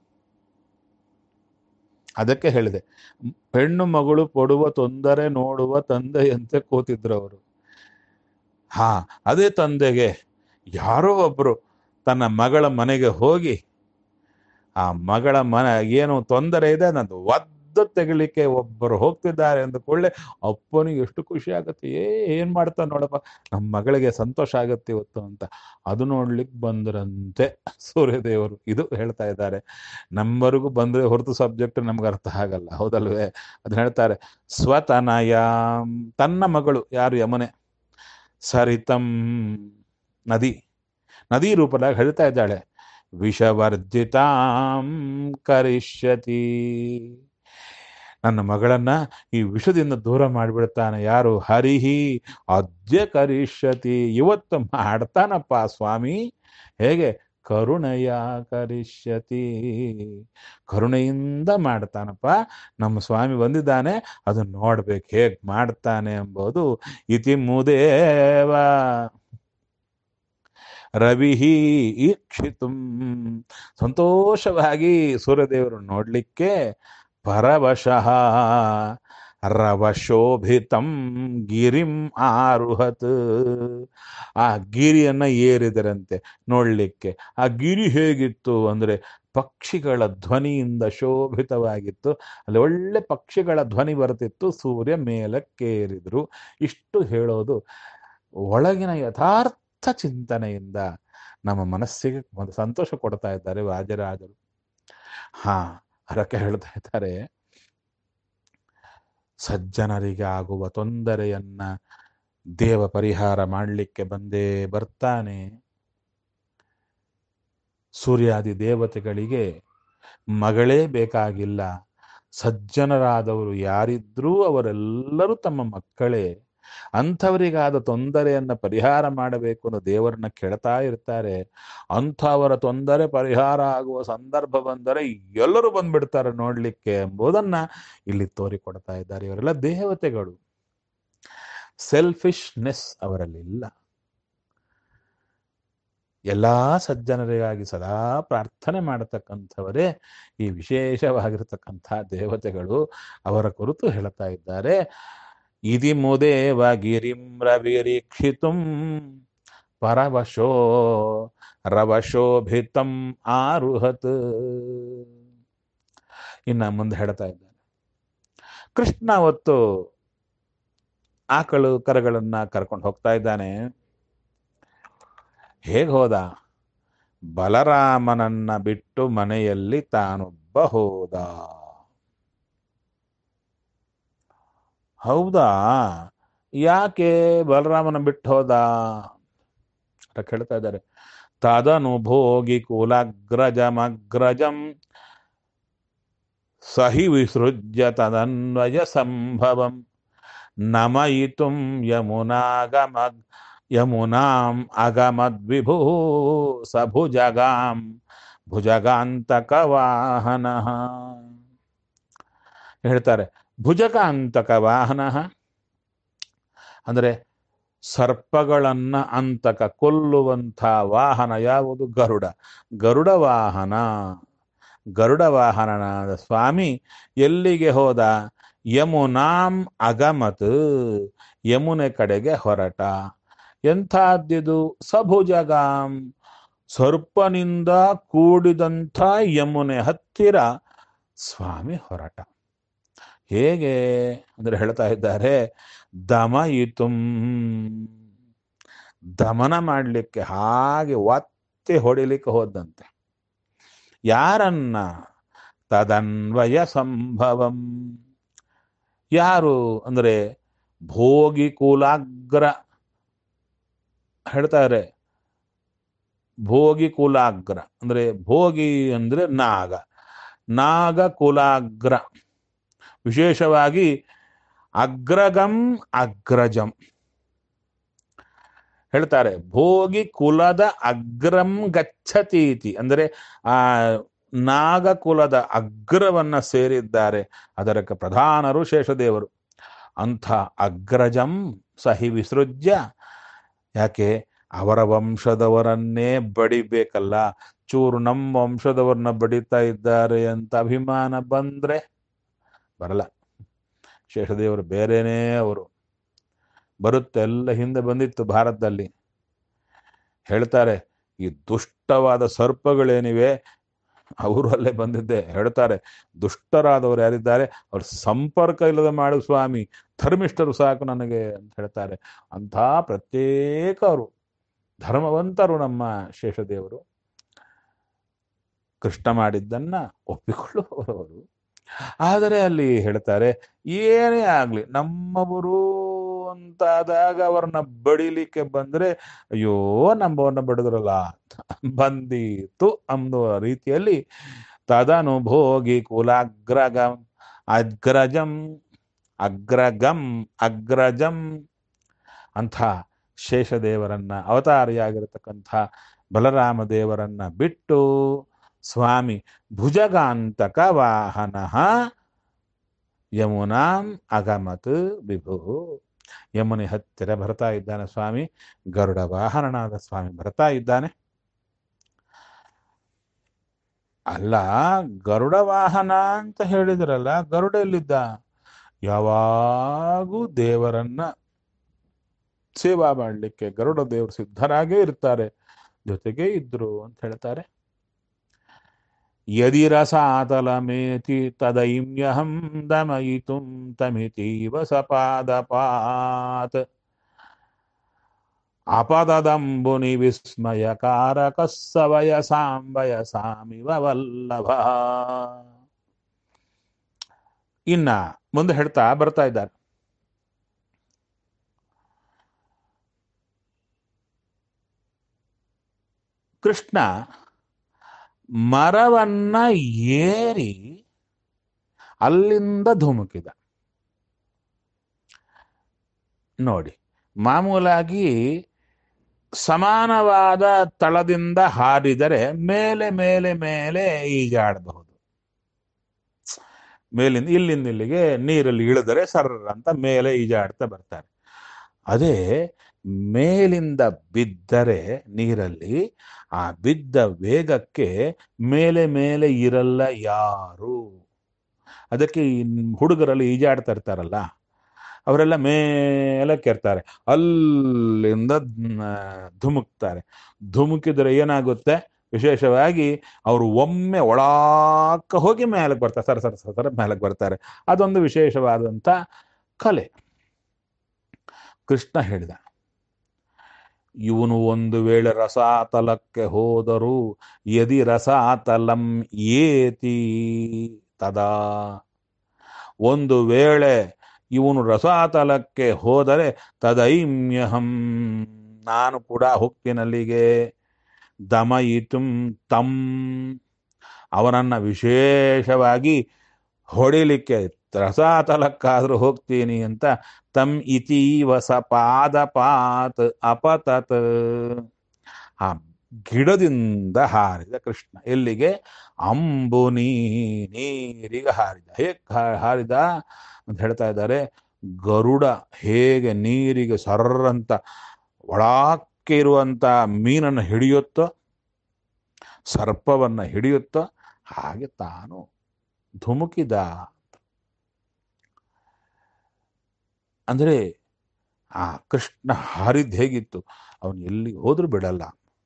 ಅದಕ್ಕೆ ಹೇಳಿದೆ ಹೆಣ್ಣು ಮಗಳು ಪಡುವ ತೊಂದರೆ ನೋಡುವ ತಂದೆಯಂತೆ ಕೂತಿದ್ರು ಅವರು ಹಾ ಅದೇ ತಂದೆಗೆ ಯಾರೋ ಒಬ್ರು ತನ್ನ ಮಗಳ ಮನೆಗೆ ಹೋಗಿ ಆ ಮಗಳ ಮನ ಏನು ತೊಂದರೆ ಇದೆ ಅನ್ನೋದು ಒದ್ದು ತೆಗಿಲಿಕ್ಕೆ ಒಬ್ಬರು ಹೋಗ್ತಿದ್ದಾರೆ ಅಂದ ಕೂಡಲೇ ಅಪ್ಪನಿಗೆ ಎಷ್ಟು ಖುಷಿ ಆಗುತ್ತೆ ಏ ಏನ್ ಮಾಡ್ತಾ ನೋಡಪ್ಪ ನಮ್ಮ ಮಗಳಿಗೆ ಸಂತೋಷ ಆಗುತ್ತೆ ಇವತ್ತು ಅಂತ ಅದು ನೋಡ್ಲಿಕ್ಕೆ ಬಂದ್ರಂತೆ ಸೂರ್ಯದೇವರು ಇದು ಹೇಳ್ತಾ ಇದ್ದಾರೆ ನಮ್ಮವರೆಗೂ ಬಂದ್ರೆ ಹೊರತು ಸಬ್ಜೆಕ್ಟ್ ನಮ್ಗೆ ಅರ್ಥ ಆಗಲ್ಲ ಹೌದಲ್ವೇ ಅದನ್ನ ಹೇಳ್ತಾರೆ ಸ್ವತನಯ ತನ್ನ ಮಗಳು ಯಾರು ಯಮುನೆ ಸರಿತಂ ನದಿ ನದಿ ರೂಪದಾಗ ಹೇಳ್ತಾ ಇದ್ದಾಳೆ ವಿಷವರ್ಜಿತಾಂ ಕರಿಷ್ಯತಿ ನನ್ನ ಮಗಳನ್ನ ಈ ವಿಷದಿಂದ ದೂರ ಮಾಡಿಬಿಡ್ತಾನೆ ಯಾರು ಹರಿಹಿ ಅದ್ಯ ಕರಿಷ್ಯತಿ ಇವತ್ತು ಮಾಡ್ತಾನಪ್ಪ ಸ್ವಾಮಿ ಹೇಗೆ ಕರುಣೆಯ ಕರಿಷ್ಯತಿ ಕರುಣೆಯಿಂದ ಮಾಡ್ತಾನಪ್ಪ ನಮ್ಮ ಸ್ವಾಮಿ ಬಂದಿದ್ದಾನೆ ಅದನ್ನ ನೋಡ್ಬೇಕು ಹೇಗ್ ಮಾಡ್ತಾನೆ ಎಂಬುದು ಇತಿ ಮುದೇವ ರವಿಹಿ ಈಕ್ಷಿತು ಸಂತೋಷವಾಗಿ ಸೂರ್ಯದೇವರು ನೋಡ್ಲಿಕ್ಕೆ ಪರವಶಃ ರವಶೋಭಿತಂ ಗಿರಿಂ ಆರುಹತ್ ಆ ಗಿರಿಯನ್ನ ಏರಿದರಂತೆ ನೋಡ್ಲಿಕ್ಕೆ ಆ ಗಿರಿ ಹೇಗಿತ್ತು ಅಂದ್ರೆ ಪಕ್ಷಿಗಳ ಧ್ವನಿಯಿಂದ ಶೋಭಿತವಾಗಿತ್ತು ಅಲ್ಲಿ ಒಳ್ಳೆ ಪಕ್ಷಿಗಳ ಧ್ವನಿ ಬರ್ತಿತ್ತು ಸೂರ್ಯ ಮೇಲಕ್ಕೇರಿದ್ರು ಇಷ್ಟು ಹೇಳೋದು ಒಳಗಿನ ಯಥಾರ್ಥ ಚಿಂತನೆಯಿಂದ ನಮ್ಮ ಮನಸ್ಸಿಗೆ ಒಂದು ಸಂತೋಷ ಕೊಡ್ತಾ ಇದ್ದಾರೆ ವಾಜರಾಜರು ಹಾ ಅದಕ್ಕೆ ಹೇಳ್ತಾ ಇದ್ದಾರೆ ಸಜ್ಜನರಿಗೆ ಆಗುವ ತೊಂದರೆಯನ್ನ ದೇವ ಪರಿಹಾರ ಮಾಡಲಿಕ್ಕೆ ಬಂದೇ ಬರ್ತಾನೆ ಸೂರ್ಯಾದಿ ದೇವತೆಗಳಿಗೆ ಮಗಳೇ ಬೇಕಾಗಿಲ್ಲ ಸಜ್ಜನರಾದವರು ಯಾರಿದ್ರೂ ಅವರೆಲ್ಲರೂ ತಮ್ಮ ಮಕ್ಕಳೇ ಅಂಥವರಿಗಾದ ತೊಂದರೆಯನ್ನ ಪರಿಹಾರ ಮಾಡಬೇಕು ಅನ್ನೋ ದೇವರನ್ನ ಕೇಳ್ತಾ ಇರ್ತಾರೆ ಅಂಥವರ ತೊಂದರೆ ಪರಿಹಾರ ಆಗುವ ಸಂದರ್ಭ ಬಂದರೆ ಎಲ್ಲರೂ ಬಂದ್ಬಿಡ್ತಾರೆ ನೋಡ್ಲಿಕ್ಕೆ ಎಂಬುದನ್ನ ಇಲ್ಲಿ ತೋರಿಕೊಡ್ತಾ ಇದ್ದಾರೆ ಇವರೆಲ್ಲ ದೇವತೆಗಳು ಸೆಲ್ಫಿಶ್ನೆಸ್ ಅವರಲ್ಲಿ ಇಲ್ಲ ಎಲ್ಲಾ ಸಜ್ಜನರಿಗಾಗಿ ಸದಾ ಪ್ರಾರ್ಥನೆ ಮಾಡತಕ್ಕಂಥವರೇ ಈ ವಿಶೇಷವಾಗಿರತಕ್ಕಂಥ ದೇವತೆಗಳು ಅವರ ಕುರಿತು ಹೇಳ್ತಾ ಇದ್ದಾರೆ ಇದಿ ಮುದೇವ ಗಿರಿಂ ರವಿರೀಕ್ಷಿತುಂ ಪರವಶೋ ರವಶೋಭಿತಂ ಆರುಹತ್ ಇನ್ನ ಮುಂದೆ ಹೇಳ್ತಾ ಇದ್ದಾನೆ ಕೃಷ್ಣ ಅವತ್ತು ಆಕಳು ಕರಗಳನ್ನ ಕರ್ಕೊಂಡು ಹೋಗ್ತಾ ಇದ್ದಾನೆ ಹೇಗೆ ಹೋದ ಬಲರಾಮನನ್ನ ಬಿಟ್ಟು ಮನೆಯಲ್ಲಿ ತಾನೊಬ್ಬ ಹೋದ ಹೌದಾ ಯಾಕೆ ಬಲರಾಮನ ಬಿಟ್ಟು ಹೋದ ಅಂತ ಕೇಳ್ತಾ ಇದ್ದಾರೆ ತದನುಭೋಗಿ ಕುಲಗ್ರಜಮಗ್ರಜಂ ಸಹಿ ವಿಸೃಜ್ಯ ತದನ್ವಯ ಸಂಭವಂ ನಮಯಿತುಂ ಯಮುನಾಗಮ ಯಮುನಾಂ ಅಗಮದ್ವಿಭು ಸ ಭುಜಗಾಂ ಭುಜಗಾಂತಕ ವಾಹನ ಹೇಳ್ತಾರೆ ಭುಜಗಾಂತಕ ವಾಹನ ಅಂದರೆ ಸರ್ಪಗಳನ್ನ ಅಂತಕ ಕೊಲ್ಲುವಂಥ ವಾಹನ ಯಾವುದು ಗರುಡ ಗರುಡ ವಾಹನ ಗರುಡ ವಾಹನನಾದ ಸ್ವಾಮಿ ಎಲ್ಲಿಗೆ ಹೋದ ಯಮುನಾಂ ಅಗಮತ್ ಯಮುನೆ ಕಡೆಗೆ ಹೊರಟ ಎಂಥದ್ದಿದು ಸಭುಜಗಾಂ ಸರ್ಪನಿಂದ ಕೂಡಿದಂಥ ಯಮುನೆ ಹತ್ತಿರ ಸ್ವಾಮಿ ಹೊರಟ ಹೇಗೆ ಅಂದ್ರೆ ಹೇಳ್ತಾ ಇದ್ದಾರೆ ದಮಯಿತುಂ ದಮನ ಮಾಡಲಿಕ್ಕೆ ಹಾಗೆ ಒತ್ತಿ ಹೊಡಿಲಿಕ್ಕೆ ಹೋದಂತೆ ಯಾರನ್ನ ತದನ್ವಯ ಸಂಭವಂ ಯಾರು ಅಂದ್ರೆ ಭೋಗಿ ಕುಲಾಗ್ರ ಹೇಳ್ತಾರೆ ಭೋಗಿ ಕುಲಾಗ್ರ ಅಂದ್ರೆ ಭೋಗಿ ಅಂದ್ರೆ ನಾಗ ನಾಗ ಕುಲಾಗ್ರ ವಿಶೇಷವಾಗಿ ಅಗ್ರಗಂ ಅಗ್ರಜಂ ಹೇಳ್ತಾರೆ ಭೋಗಿ ಕುಲದ ಅಗ್ರಂ ಗಚ್ಚತೀತಿ ಅಂದರೆ ಆ ನಾಗ ಕುಲದ ಅಗ್ರವನ್ನ ಸೇರಿದ್ದಾರೆ ಅದಕ್ಕೆ ಪ್ರಧಾನರು ಶೇಷದೇವರು ಅಂಥ ಅಗ್ರಜಂ ಸಹಿ ವಿಸೃಜ್ಯ ಯಾಕೆ ಅವರ ವಂಶದವರನ್ನೇ ಬಡಿಬೇಕಲ್ಲ ಚೂರು ನಮ್ಮ ವಂಶದವರನ್ನ ಬಡಿತಾ ಇದ್ದಾರೆ ಅಂತ ಅಭಿಮಾನ ಬಂದ್ರೆ ಬರಲ್ಲ ಶೇಷದೇವರು ಬೇರೆನೇ ಅವರು ಬರುತ್ತೆ ಎಲ್ಲ ಹಿಂದೆ ಬಂದಿತ್ತು ಭಾರತದಲ್ಲಿ ಹೇಳ್ತಾರೆ ಈ ದುಷ್ಟವಾದ ಸರ್ಪಗಳೇನಿವೆ ಅವರು ಅಲ್ಲೇ ಬಂದಿದ್ದೆ ಹೇಳ್ತಾರೆ ದುಷ್ಟರಾದವರು ಯಾರಿದ್ದಾರೆ ಅವ್ರ ಸಂಪರ್ಕ ಇಲ್ಲದೆ ಮಾಡು ಸ್ವಾಮಿ ಧರ್ಮಿಷ್ಠರು ಸಾಕು ನನಗೆ ಅಂತ ಹೇಳ್ತಾರೆ ಅಂಥ ಪ್ರತ್ಯೇಕ ಅವರು ಧರ್ಮವಂತರು ನಮ್ಮ ಶೇಷದೇವರು ಕೃಷ್ಣ ಮಾಡಿದ್ದನ್ನ ಒಪ್ಪಿಕೊಳ್ಳುವವರು ಆದರೆ ಅಲ್ಲಿ ಹೇಳ್ತಾರೆ ಏನೇ ಆಗ್ಲಿ ನಮ್ಮವರು ಅಂತಾದಾಗ ಅವ್ರನ್ನ ಬಡಿಲಿಕ್ಕೆ ಬಂದ್ರೆ ಅಯ್ಯೋ ನಮ್ಮವ್ರನ್ನ ಬಡಿದ್ರಲ್ಲ ಬಂದೀತು ಅನ್ನುವ ರೀತಿಯಲ್ಲಿ ತದನುಭೋಗಿ ಕುಲಾಗ್ರಗಂ ಅಗ್ರಜಂ ಅಗ್ರಗಂ ಅಗ್ರಜಂ ಅಂಥ ಶೇಷದೇವರನ್ನ ಅವತಾರಿಯಾಗಿರತಕ್ಕಂಥ ಬಲರಾಮ ದೇವರನ್ನ ಬಿಟ್ಟು ಸ್ವಾಮಿ ಭುಜಗಾಂತಕ ವಾಹನ ಯಮುನಾಂ ಅಗಮತ್ ವಿಭು ಯಮುನೆ ಹತ್ತಿರ ಬರ್ತಾ ಇದ್ದಾನೆ ಸ್ವಾಮಿ ಗರುಡ ವಾಹನನಾದ ಸ್ವಾಮಿ ಬರ್ತಾ ಇದ್ದಾನೆ ಅಲ್ಲ ಗರುಡ ವಾಹನ ಅಂತ ಹೇಳಿದ್ರಲ್ಲ ಗರುಡ ಎಲ್ಲಿದ್ದ ಯಾವಾಗೂ ದೇವರನ್ನ ಸೇವಾ ಮಾಡಲಿಕ್ಕೆ ಗರುಡ ದೇವರು ಸಿದ್ಧರಾಗೇ ಇರ್ತಾರೆ ಜೊತೆಗೆ ಇದ್ರು ಅಂತ ಹೇಳ್ತಾರೆ ಯದಿ ರಸಾತಲಮೇತಿ ತದೈಮ್ಯಹಂ ದಮಯಿತುಂ ತಮಿತೀವ ಸಪಾದಪಾತ್ ಅಪದದಂಬುನಿ ವಿಸ್ಮಯಕಾರಕ ಸವಯಸಾಂ ವಯಸಾಮಿವ ವಲ್ಲಭ ಇನ್ನ ಮುಂದೆ ಹೇಳ್ತಾ ಬರ್ತಾ ಇದ್ದಾರೆ ಕೃಷ್ಣ ಮರವನ್ನ ಏರಿ ಅಲ್ಲಿಂದ ಧುಮುಕಿದ ನೋಡಿ ಮಾಮೂಲಾಗಿ ಸಮಾನವಾದ ತಳದಿಂದ ಹಾರಿದರೆ ಮೇಲೆ ಮೇಲೆ ಮೇಲೆ ಈಜಾಡಬಹುದು ಮೇಲಿಂದ ಇಲ್ಲಿಂದ ಇಲ್ಲಿಗೆ ನೀರಲ್ಲಿ ಇಳಿದರೆ ಸರ್ರ ಅಂತ ಮೇಲೆ ಈಜಾಡ್ತಾ ಬರ್ತಾರೆ ಅದೇ ಮೇಲಿಂದ ಬಿದ್ದರೆ ನೀರಲ್ಲಿ ಆ ಬಿದ್ದ ವೇಗಕ್ಕೆ ಮೇಲೆ ಮೇಲೆ ಇರಲ್ಲ ಯಾರು ಅದಕ್ಕೆ ಈ ಹುಡುಗರಲ್ಲಿ ಈಜಾಡ್ತಾ ಇರ್ತಾರಲ್ಲ ಅವರೆಲ್ಲ ಮೇಲಕ್ಕೆ ಇರ್ತಾರೆ ಅಲ್ಲಿಂದ ಧುಮುಕ್ತಾರೆ ಧುಮುಕಿದ್ರೆ ಏನಾಗುತ್ತೆ ವಿಶೇಷವಾಗಿ ಅವರು ಒಮ್ಮೆ ಒಳಾಕ ಹೋಗಿ ಮೇಲಕ್ಕೆ ಬರ್ತಾರೆ ಸರ ಸರ ಸರ ಸರ ಮೇಲಕ್ಕೆ ಬರ್ತಾರೆ ಅದೊಂದು ವಿಶೇಷವಾದಂಥ ಕಲೆ ಕೃಷ್ಣ ಹೇಳಿದ ಇವನು ಒಂದು ವೇಳೆ ರಸಾತಲಕ್ಕೆ ಹೋದರೂ ಯದಿ ರಸಾತಲಂ ಏತಿ ತದಾ ಒಂದು ವೇಳೆ ಇವನು ರಸಾತಲಕ್ಕೆ ಹೋದರೆ ತದೈಮ್ಯಹಂ ನಾನು ಕೂಡ ಹೋಗ್ತೀನಲ್ಲಿಗೆ ದಮಯಿತುಂ ತಂ ಅವನನ್ನ ವಿಶೇಷವಾಗಿ ಹೊಡಿಲಿಕ್ಕೆ ರಸಾತಲಕ್ಕಾದ್ರೂ ಹೋಗ್ತೀನಿ ಅಂತ ತಮ್ ಇತೀವ ಸ ಪಾದಪಾತ್ ಅಪತತ್ ಆ ಗಿಡದಿಂದ ಹಾರಿದ ಕೃಷ್ಣ ಎಲ್ಲಿಗೆ ಅಂಬುನಿ ನೀರಿಗೆ ಹಾರಿದ ಹೇಗೆ ಹಾರಿದ ಅಂತ ಹೇಳ್ತಾ ಇದ್ದಾರೆ ಗರುಡ ಹೇಗೆ ನೀರಿಗೆ ಸರ್ರಂತ ಒಳಕ್ಕೆ ಇರುವಂತ ಮೀನನ್ನು ಹಿಡಿಯುತ್ತೋ ಸರ್ಪವನ್ನ ಹಿಡಿಯುತ್ತೋ ಹಾಗೆ ತಾನು ಧುಮುಕಿದ ಅಂದ್ರೆ ಆ ಕೃಷ್ಣ ಹಾರಿದ್ ಹೇಗಿತ್ತು ಅವನು ಎಲ್ಲಿ ಹೋದ್ರೂ ಬಿಡಲ್ಲ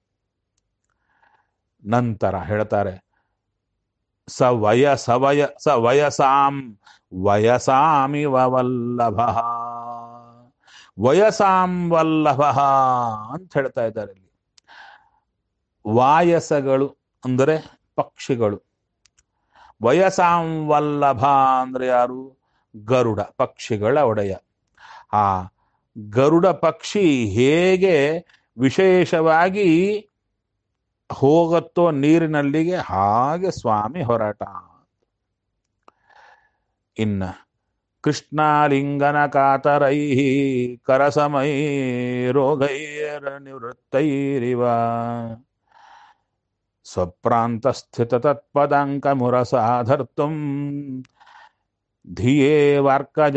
ನಂತರ ಹೇಳ್ತಾರೆ ಸ ವಯ ಸವಯ ಸ ವಯಸಾಂ ವಯಸಾಮಿವ ವಲ್ಲಭ ವಯಸಾಂ ವಲ್ಲಭ ಅಂತ ಹೇಳ್ತಾ ಇದ್ದಾರೆ ಇಲ್ಲಿ ವಾಯಸಗಳು ಅಂದರೆ ಪಕ್ಷಿಗಳು ವಯಸಾಂ ವಲ್ಲಭ ಅಂದ್ರೆ ಯಾರು ಗರುಡ ಪಕ್ಷಿಗಳ ಒಡೆಯ ಆ ಗರುಡ ಪಕ್ಷಿ ಹೇಗೆ ವಿಶೇಷವಾಗಿ ಹೋಗುತ್ತೋ ನೀರಿನಲ್ಲಿಗೆ ಹಾಗೆ ಸ್ವಾಮಿ ಹೊರಟ ಇನ್ನ ಕೃಷ್ಣಾಲಿಂಗನ ಕಾತರೈ ಕರಸಮೈ ರೋಗೈರ ನಿವೃತ್ತೈರಿವ ಸ್ವಪ್ರಾಂತಸ್ಥಿತ ತತ್ಪದಾಂಕ ಮುರಸಾಧರ್ತುಂ ಧಿಯೇ ವಾರ್ಕಜ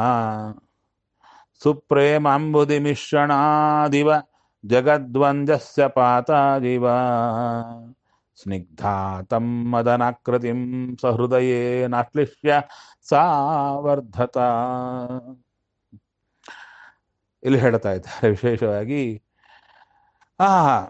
ಸುಪ್ರೇಮಾಂಬುದಿ ಮಿಶ್ರಣಾದಿವ ಜಗದ್ವಂದ್ಯಸ್ಯ ಪಾತಾದಿವ ಸ್ನಿಗ್ಧಾತಂ ಮದನಾಕೃತಿಂ ಸಹೃದಯೇ ನಾಶ್ಲಿಷ್ಯ ಸಾವರ್ಧತ ಇಲ್ಲಿ ಹೇಳ್ತಾ ಇದ್ದಾರೆ ವಿಶೇಷವಾಗಿ ಆ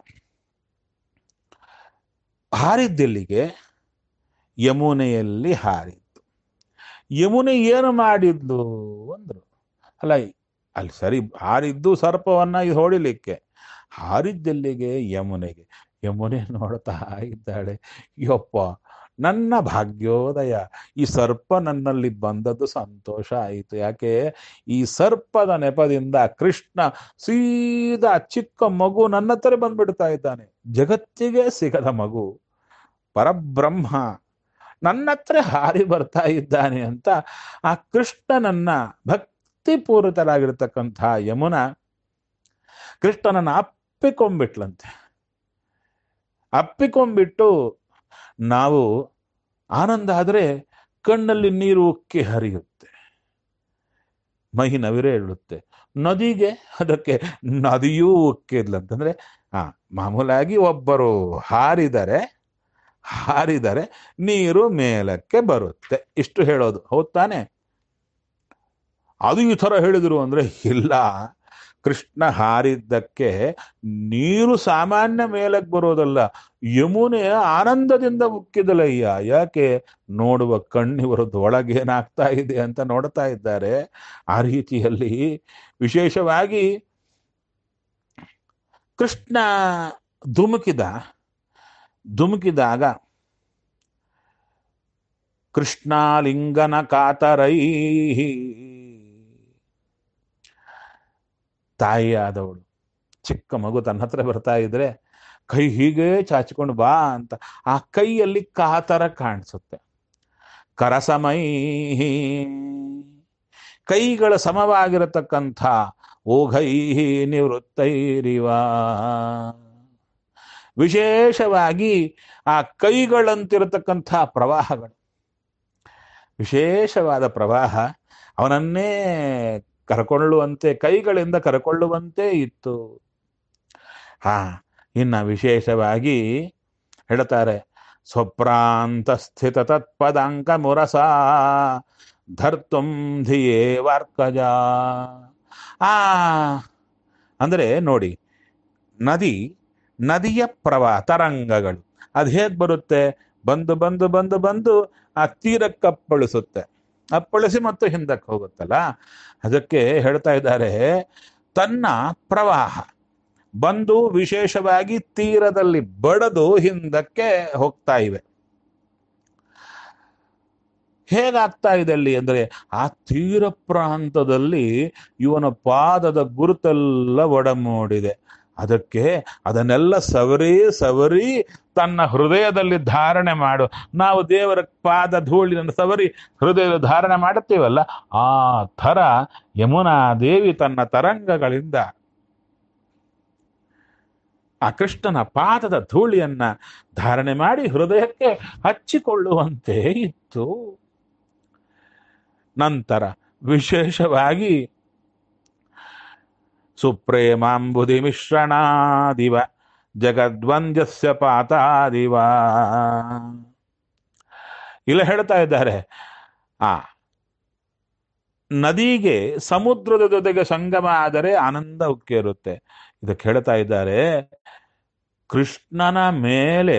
ಹಾರಿದ್ದೆಲ್ಲಿಗೆ ಯಮುನೆಯಲ್ಲಿ ಹಾರಿದ್ದು ಯಮುನೆ ಏನು ಮಾಡಿದ್ಲು ಅಂದ್ರು ಅಲ್ಲ ಅಲ್ಲಿ ಸರಿ ಹಾರಿದ್ದು ಸರ್ಪವನ್ನ ಇದು ಹೊಡಿಲಿಕ್ಕೆ ಹಾರಿದ್ದೆಲ್ಲಿಗೆ ಯಮುನೆಗೆ ಯಮುನೆ ನೋಡ್ತಾ ಇದ್ದಾಳೆ ಯಪ್ಪ ನನ್ನ ಭಾಗ್ಯೋದಯ ಈ ಸರ್ಪ ನನ್ನಲ್ಲಿ ಬಂದದ್ದು ಸಂತೋಷ ಆಯಿತು ಯಾಕೆ ಈ ಸರ್ಪದ ನೆಪದಿಂದ ಕೃಷ್ಣ ಸೀದಾ ಚಿಕ್ಕ ಮಗು ನನ್ನ ಹತ್ರ ಬಂದ್ಬಿಡ್ತಾ ಇದ್ದಾನೆ ಜಗತ್ತಿಗೆ ಸಿಗದ ಮಗು ಪರಬ್ರಹ್ಮ ನನ್ನ ಹತ್ರ ಹಾರಿ ಬರ್ತಾ ಇದ್ದಾನೆ ಅಂತ ಆ ಕೃಷ್ಣನನ್ನ ಭಕ್ತಿಪೂರಿತರಾಗಿರ್ತಕ್ಕಂಥ ಯಮುನ ಕೃಷ್ಣನನ್ನ ಅಪ್ಪಿಕೊಂಡ್ಬಿಟ್ಲಂತೆ ಅಪ್ಪಿಕೊಂಡ್ಬಿಟ್ಟು ನಾವು ಆನಂದ ಆದರೆ ಕಣ್ಣಲ್ಲಿ ನೀರು ಉಕ್ಕಿ ಹರಿಯುತ್ತೆ ಮೈ ನವಿರೇ ಇಳುತ್ತೆ ನದಿಗೆ ಅದಕ್ಕೆ ನದಿಯೂ ಉಕ್ಕಿದ್ಲಂತಂದ್ರೆ ಆ ಮಾಮೂಲಾಗಿ ಒಬ್ಬರು ಹಾರಿದರೆ ಹಾರಿದರೆ ನೀರು ಮೇಲಕ್ಕೆ ಬರುತ್ತೆ ಇಷ್ಟು ಹೇಳೋದು ಹೌದ್ ತಾನೆ ಅದು ಈ ಥರ ಹೇಳಿದ್ರು ಅಂದ್ರೆ ಇಲ್ಲ ಕೃಷ್ಣ ಹಾರಿದ್ದಕ್ಕೆ ನೀರು ಸಾಮಾನ್ಯ ಮೇಲಕ್ಕೆ ಬರೋದಲ್ಲ ಯಮುನೆ ಆನಂದದಿಂದ ಉಕ್ಕಿದಲಯ್ಯ ಯಾಕೆ ನೋಡುವ ಕಣ್ಣಿವರದ್ದು ಒಳಗೇನಾಗ್ತಾ ಇದೆ ಅಂತ ನೋಡ್ತಾ ಇದ್ದಾರೆ ಆ ರೀತಿಯಲ್ಲಿ ವಿಶೇಷವಾಗಿ ಕೃಷ್ಣ ಧುಮುಕಿದ ಧುಮುಕಿದಾಗ ಕೃಷ್ಣಾಲಿಂಗನ ಕಾತರೈ ತಾಯಿಯಾದವಳು ಚಿಕ್ಕ ಮಗು ತನ್ನ ಹತ್ರ ಬರ್ತಾ ಇದ್ರೆ ಕೈ ಹೀಗೆ ಚಾಚಿಕೊಂಡು ಬಾ ಅಂತ ಆ ಕೈಯಲ್ಲಿ ಕಾತರ ಕಾಣಿಸುತ್ತೆ ಕರಸಮೈ ಕೈಗಳ ಸಮವಾಗಿರತಕ್ಕಂಥ ಓಘೈ ನಿವೃತ್ತೈರಿವ ವಿಶೇಷವಾಗಿ ಆ ಕೈಗಳಂತಿರತಕ್ಕಂಥ ಪ್ರವಾಹಗಳು ವಿಶೇಷವಾದ ಪ್ರವಾಹ ಅವನನ್ನೇ ಕರ್ಕೊಳ್ಳುವಂತೆ ಕೈಗಳಿಂದ ಕರ್ಕೊಳ್ಳುವಂತೆ ಇತ್ತು ಹಾ ಇನ್ನ ವಿಶೇಷವಾಗಿ ಹೇಳ್ತಾರೆ ಸ್ವಪ್ರಾಂತ ಸ್ಥಿತ ತತ್ಪದಾಂಕ ಮುರಸ ಧರ್ತುಂ ಧಿಯೇ ವಾರ್ಕಜ ಆ ಅಂದ್ರೆ ನೋಡಿ ನದಿ ನದಿಯ ಪ್ರವಾಹ ತರಂಗಗಳು ಅದು ಹೇಗೆ ಬರುತ್ತೆ ಬಂದು ಬಂದು ಬಂದು ಬಂದು ಆ ತೀರಕ್ಕೆ ಅಪ್ಪಳಿಸುತ್ತೆ ಅಪ್ಪಳಿಸಿ ಮತ್ತು ಹಿಂದಕ್ಕೆ ಹೋಗುತ್ತಲ್ಲ ಅದಕ್ಕೆ ಹೇಳ್ತಾ ಇದ್ದಾರೆ ತನ್ನ ಪ್ರವಾಹ ಬಂದು ವಿಶೇಷವಾಗಿ ತೀರದಲ್ಲಿ ಬಡದು ಹಿಂದಕ್ಕೆ ಹೋಗ್ತಾ ಇವೆ ಹೇಗಾಗ್ತಾ ಇದೆ ಅಲ್ಲಿ ಅಂದ್ರೆ ಆ ತೀರ ಪ್ರಾಂತದಲ್ಲಿ ಇವನ ಪಾದದ ಗುರುತೆಲ್ಲ ಒಡಮೂಡಿದೆ ಅದಕ್ಕೆ ಅದನ್ನೆಲ್ಲ ಸವರಿ ಸವರಿ ತನ್ನ ಹೃದಯದಲ್ಲಿ ಧಾರಣೆ ಮಾಡು ನಾವು ದೇವರ ಪಾದ ಧೂಳಿನ ಸವರಿ ಹೃದಯದ ಧಾರಣೆ ಮಾಡುತ್ತೇವಲ್ಲ ಆ ಥರ ಯಮುನಾ ದೇವಿ ತನ್ನ ತರಂಗಗಳಿಂದ ಆ ಕೃಷ್ಣನ ಪಾದದ ಧೂಳಿಯನ್ನ ಧಾರಣೆ ಮಾಡಿ ಹೃದಯಕ್ಕೆ ಹಚ್ಚಿಕೊಳ್ಳುವಂತೆ ಇತ್ತು ನಂತರ ವಿಶೇಷವಾಗಿ ಸುಪ್ರೇಮಾಂಬುದಿ ಮಿಶ್ರಣಾದಿವ ಜಗದ್ವಂದ್ಯಸ್ಯ ಪಾತಾದಿವ ಇಲ್ಲ ಹೇಳ್ತಾ ಇದ್ದಾರೆ ಆ ನದಿಗೆ ಸಮುದ್ರದ ಜೊತೆಗೆ ಸಂಗಮ ಆದರೆ ಆನಂದ ಉಕ್ಕೇರುತ್ತೆ ಇದಕ್ಕೆ ಹೇಳ್ತಾ ಇದ್ದಾರೆ ಕೃಷ್ಣನ ಮೇಲೆ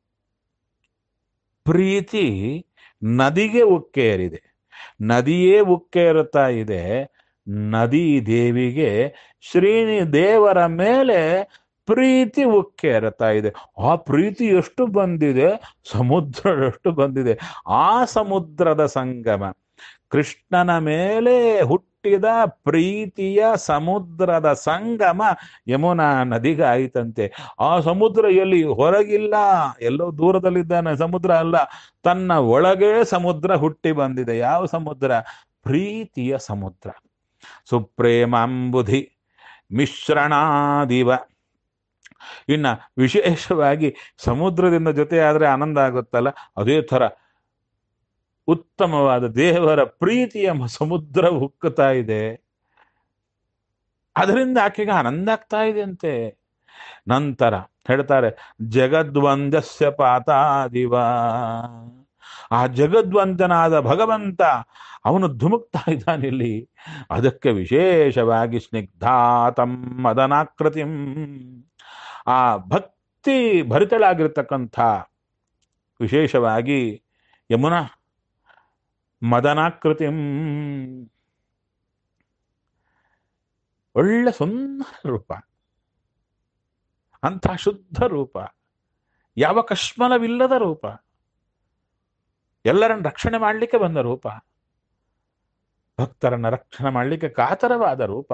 ಪ್ರೀತಿ ನದಿಗೆ ಉಕ್ಕೇರಿದೆ ನದಿಯೇ ಉಕ್ಕೇರುತ್ತಾ ಇದೆ ನದಿ ದೇವಿಗೆ ಶ್ರೀನಿ ದೇವರ ಮೇಲೆ ಪ್ರೀತಿ ಉಕ್ಕೇರುತ್ತಾ ಇದೆ ಆ ಪ್ರೀತಿ ಎಷ್ಟು ಬಂದಿದೆ ಸಮುದ್ರ ಎಷ್ಟು ಬಂದಿದೆ ಆ ಸಮುದ್ರದ ಸಂಗಮ ಕೃಷ್ಣನ ಮೇಲೆ ಹುಟ್ಟಿ ಹುಟ್ಟಿದ ಪ್ರೀತಿಯ ಸಮುದ್ರದ ಸಂಗಮ ಯಮುನಾ ನದಿಗೆ ಆಯಿತಂತೆ ಆ ಸಮುದ್ರ ಎಲ್ಲಿ ಹೊರಗಿಲ್ಲ ಎಲ್ಲೋ ದೂರದಲ್ಲಿದ್ದಾನೆ ಸಮುದ್ರ ಅಲ್ಲ ತನ್ನ ಒಳಗೆ ಸಮುದ್ರ ಹುಟ್ಟಿ ಬಂದಿದೆ ಯಾವ ಸಮುದ್ರ ಪ್ರೀತಿಯ ಸಮುದ್ರ ಸುಪ್ರೇಮಾಂಬುಧಿ ಮಿಶ್ರಣಾದಿವ ಇನ್ನ ವಿಶೇಷವಾಗಿ ಸಮುದ್ರದಿಂದ ಜೊತೆ ಆದ್ರೆ ಆನಂದ ಆಗುತ್ತಲ್ಲ ಅದೇ ತರ ಉತ್ತಮವಾದ ದೇವರ ಪ್ರೀತಿಯ ಮ- ಸಮುದ್ರ ಉಕ್ಕುತ್ತಾ ಇದೆ ಅದರಿಂದ ಆಕೆಗೆ ಆನಂದ ಆಗ್ತಾ ಇದೆ ಅಂತೆ ನಂತರ ಹೇಳ್ತಾರೆ ಜಗದ್ವಂದ್ಯಸ್ಯ ಪಾತಾದಿವ ಆ ಜಗದ್ವಂದನಾದ ಭಗವಂತ ಅವನು ಧುಮುಕ್ತಾ ಇದ್ದಾನಿಲ್ಲಿ ಅದಕ್ಕೆ ವಿಶೇಷವಾಗಿ ಸ್ನಿಗ್ಧಾತಂ ಮದನಾಕೃತಿಂ ಆ ಭಕ್ತಿ ಭರಿತಳಾಗಿರ್ತಕ್ಕಂಥ ವಿಶೇಷವಾಗಿ ಯಮುನಾ ಮದನಾಕೃತಿಂ ಒಳ್ಳೆ ಸುಂದರ ರೂಪ ಅಂಥ ಶುದ್ಧ ರೂಪ ಯಾವ ಕಶ್ಮಲವಿಲ್ಲದ ರೂಪ ಎಲ್ಲರನ್ನ ರಕ್ಷಣೆ ಮಾಡಲಿಕ್ಕೆ ಬಂದ ರೂಪ ಭಕ್ತರನ್ನ ರಕ್ಷಣೆ ಮಾಡಲಿಕ್ಕೆ ಕಾತರವಾದ ರೂಪ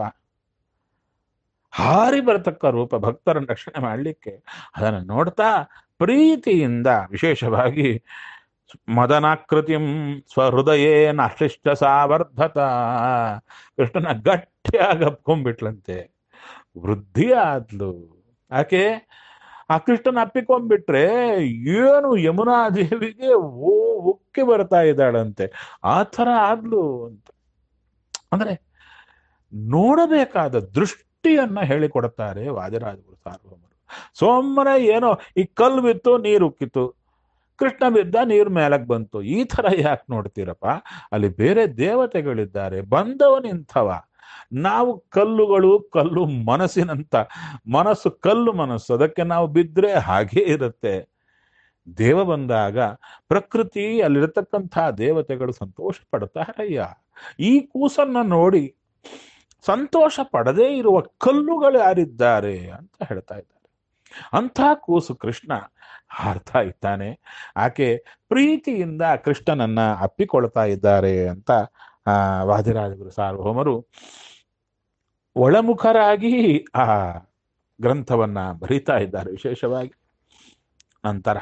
ಹಾರಿ ಬರತಕ್ಕ ರೂಪ ಭಕ್ತರನ್ನ ರಕ್ಷಣೆ ಮಾಡಲಿಕ್ಕೆ ಅದನ್ನು ನೋಡ್ತಾ ಪ್ರೀತಿಯಿಂದ ವಿಶೇಷವಾಗಿ ಮದನಾಕೃತಿಂ ಸ್ವಹೃದಯೇನ ಅಶಿಷ್ಟ ಸಾವರ್ಧತ ಕೃಷ್ಣನ ಗಟ್ಟಿಯಾಗಿ ಅಪ್ಕೊಂಡ್ಬಿಟ್ಲಂತೆ ವೃದ್ಧಿ ಆದ್ಲು ಆಕೆ ಆ ಕೃಷ್ಣನ ಅಪ್ಪಿಕೊಂಡ್ಬಿಟ್ರೆ ಏನು ಯಮುನಾ ದೇವಿಗೆ ಓ ಉಕ್ಕಿ ಬರ್ತಾ ಇದ್ದಾಳಂತೆ ಆ ಥರ ಆದ್ಲು ಅಂತ ಅಂದ್ರೆ ನೋಡಬೇಕಾದ ದೃಷ್ಟಿಯನ್ನ ಹೇಳಿಕೊಡುತ್ತಾರೆ ವಾದಿರಾಜಗುರು ಸಾರ್ವಭೌಮರು ಸೋಮನೆ ಏನೋ ಈ ಕಲ್ಲು ಬಿತ್ತು ನೀರು ಉಕ್ಕಿತು ಕೃಷ್ಣ ಬಿದ್ದ ನೀರು ಮೇಲಕ್ಕೆ ಬಂತು ಈ ತರ ಯಾಕೆ ನೋಡ್ತೀರಪ್ಪ ಅಲ್ಲಿ ಬೇರೆ ದೇವತೆಗಳಿದ್ದಾರೆ ಬಂದವನಿಂಥವ ನಾವು ಕಲ್ಲುಗಳು ಕಲ್ಲು ಮನಸ್ಸಿನಂತ ಮನಸ್ಸು ಕಲ್ಲು ಮನಸ್ಸು ಅದಕ್ಕೆ ನಾವು ಬಿದ್ರೆ ಹಾಗೇ ಇರುತ್ತೆ ದೇವ ಬಂದಾಗ ಪ್ರಕೃತಿ ಅಲ್ಲಿರತಕ್ಕಂಥ ದೇವತೆಗಳು ಸಂತೋಷ ಪಡ್ತಾರಯ್ಯ ಈ ಕೂಸನ್ನ ನೋಡಿ ಸಂತೋಷ ಪಡದೇ ಇರುವ ಕಲ್ಲುಗಳು ಯಾರಿದ್ದಾರೆ ಅಂತ ಹೇಳ್ತಾ ಇದ್ದಾರೆ ಅಂಥ ಕೂಸು ಕೃಷ್ಣ ಹಾರ್ತಾ ಇದ್ದಾನೆ ಆಕೆ ಪ್ರೀತಿಯಿಂದ ಕೃಷ್ಣನನ್ನ ಅಪ್ಪಿಕೊಳ್ತಾ ಇದ್ದಾರೆ ಅಂತ ಆ ವಾದಿರಾಜಗುರು ಸಾರ್ವಭೌಮರು ಒಳಮುಖರಾಗಿ ಆ ಗ್ರಂಥವನ್ನ ಬರೀತಾ ಇದ್ದಾರೆ ವಿಶೇಷವಾಗಿ ನಂತರ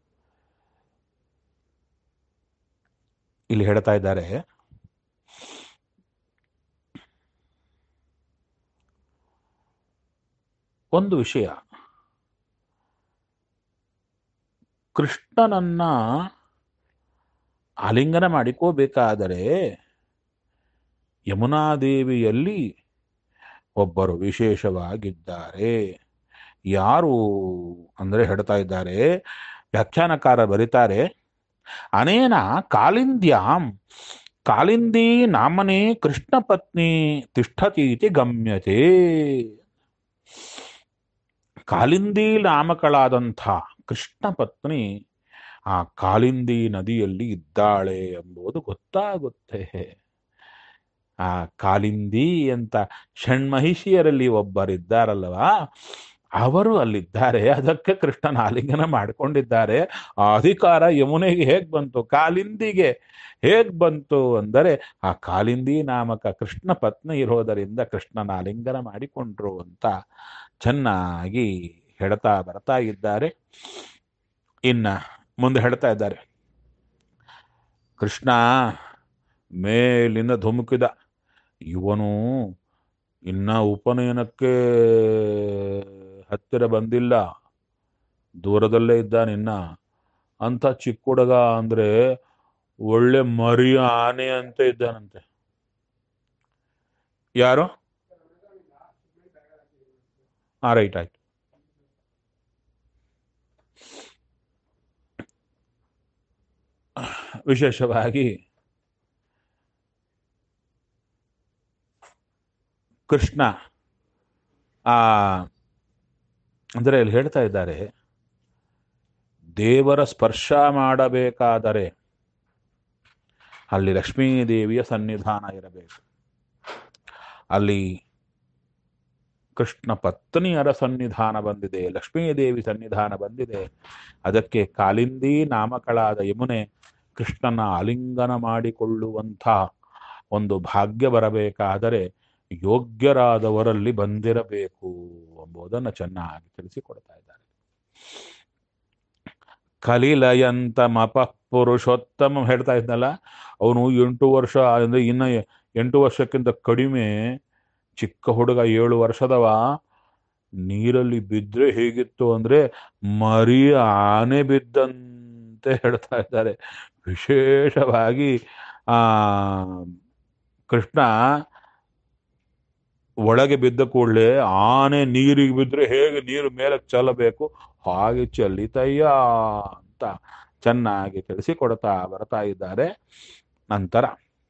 ಇಲ್ಲಿ ಹೇಳ್ತಾ ಇದ್ದಾರೆ ಒಂದು ವಿಷಯ ಕೃಷ್ಣನನ್ನ ಆಲಿಂಗನ ಮಾಡಿಕೋಬೇಕಾದರೆ ಯಮುನಾದೇವಿಯಲ್ಲಿ ಒಬ್ಬರು ವಿಶೇಷವಾಗಿದ್ದಾರೆ ಯಾರು ಅಂದರೆ ಹೇಳ್ತಾ ಇದ್ದಾರೆ ವ್ಯಾಖ್ಯಾನಕಾರ ಬರೀತಾರೆ ಅನೇನ ಕಾಲಿಂದ್ಯಾಂ ಕಾಲಿಂದಿ ನಾಮನೇ ಕೃಷ್ಣ ಪತ್ನಿ ತಿಷ್ಠತೀತಿ ಗಮ್ಯತೆ ಕಾಲಿಂದಿ ನಾಮಕಳಾದಂಥ ಕೃಷ್ಣ ಪತ್ನಿ ಆ ಕಾಲಿಂದಿ ನದಿಯಲ್ಲಿ ಇದ್ದಾಳೆ ಎಂಬುದು ಗೊತ್ತಾಗುತ್ತೆ ಆ ಕಾಲಿಂದಿ ಅಂತ ಷಣ್ಮಹಿಷಿಯರಲ್ಲಿ ಒಬ್ಬರಿದ್ದಾರಲ್ವಾ ಅವರು ಅಲ್ಲಿದ್ದಾರೆ ಅದಕ್ಕೆ ಕೃಷ್ಣನ ಆಲಿಂಗನ ಮಾಡಿಕೊಂಡಿದ್ದಾರೆ ಆ ಅಧಿಕಾರ ಯಮುನೆಗೆ ಹೇಗ್ ಬಂತು ಕಾಲಿಂದಿಗೆ ಹೇಗ್ ಬಂತು ಅಂದರೆ ಆ ಕಾಲಿಂದಿ ನಾಮಕ ಕೃಷ್ಣ ಪತ್ನಿ ಇರೋದರಿಂದ ಕೃಷ್ಣನ ಆಲಿಂಗನ ಮಾಡಿಕೊಂಡ್ರು ಅಂತ ಚೆನ್ನಾಗಿ ಹೇಳ್ತಾ ಬರ್ತಾ ಇದ್ದಾರೆ ಇನ್ನ ಮುಂದೆ ಹೇಳ್ತಾ ಇದ್ದಾರೆ ಕೃಷ್ಣ ಮೇಲಿಂದ ಧುಮುಕಿದ ಇವನು ಇನ್ನ ಉಪನಯನಕ್ಕೆ ಹತ್ತಿರ ಬಂದಿಲ್ಲ ದೂರದಲ್ಲೇ ಇದ್ದಾನಿನ್ನ ಅಂತ ಚಿಕ್ಕ ಹುಡುಗ ಅಂದ್ರೆ ಒಳ್ಳೆ ಮರಿ ಆನೆ ಅಂತ ಇದ್ದಾನಂತೆ ಯಾರು ಆ ರೈಟ್ ಆಯ್ತು ವಿಶೇಷವಾಗಿ ಕೃಷ್ಣ ಆ ಅಂದರೆ ಇಲ್ಲಿ ಹೇಳ್ತಾ ಇದ್ದಾರೆ ದೇವರ ಸ್ಪರ್ಶ ಮಾಡಬೇಕಾದರೆ ಅಲ್ಲಿ ಲಕ್ಷ್ಮೀದೇವಿಯ ಸನ್ನಿಧಾನ ಇರಬೇಕು ಅಲ್ಲಿ ಕೃಷ್ಣ ಪತ್ನಿಯರ ಸನ್ನಿಧಾನ ಬಂದಿದೆ ಲಕ್ಷ್ಮೀದೇವಿ ಸನ್ನಿಧಾನ ಬಂದಿದೆ ಅದಕ್ಕೆ ಕಾಲಿಂದಿ ನಾಮಕಳಾದ ಯಮುನೆ ಕೃಷ್ಣನ ಆಲಿಂಗನ ಮಾಡಿಕೊಳ್ಳುವಂಥ ಒಂದು ಭಾಗ್ಯ ಬರಬೇಕಾದರೆ ಯೋಗ್ಯರಾದವರಲ್ಲಿ ಬಂದಿರಬೇಕು ಎಂಬುದನ್ನು ಚೆನ್ನಾಗಿ ತಿಳಿಸಿಕೊಡ್ತಾ ಇದ್ದಾರೆ ಕಲಿಲಯಂತ ಮಪ ಪುರುಷೋತ್ತಮ ಹೇಳ್ತಾ ಇದ್ನಲ್ಲ ಅವನು ಎಂಟು ವರ್ಷ ಅಂದ್ರೆ ಇನ್ನ ಎಂಟು ವರ್ಷಕ್ಕಿಂತ ಕಡಿಮೆ ಚಿಕ್ಕ ಹುಡುಗ ಏಳು ವರ್ಷದವ ನೀರಲ್ಲಿ ಬಿದ್ರೆ ಹೇಗಿತ್ತು ಅಂದ್ರೆ ಮರಿ ಆನೆ ಬಿದ್ದಂತೆ ಹೇಳ್ತಾ ಇದ್ದಾರೆ ವಿಶೇಷವಾಗಿ ಆ ಕೃಷ್ಣ ಒಳಗೆ ಬಿದ್ದ ಕೂಡಲೇ ಆನೆ ನೀರಿಗೆ ಬಿದ್ರೆ ಹೇಗೆ ನೀರು ಮೇಲೆ ಚೆಲ್ಲಬೇಕು ಹಾಗೆ ಚೆಲ್ಲಿತಯ್ಯ ಅಂತ ಚೆನ್ನಾಗಿ ತಿಳಿಸಿಕೊಡ್ತಾ ಬರ್ತಾ ಇದ್ದಾರೆ ನಂತರ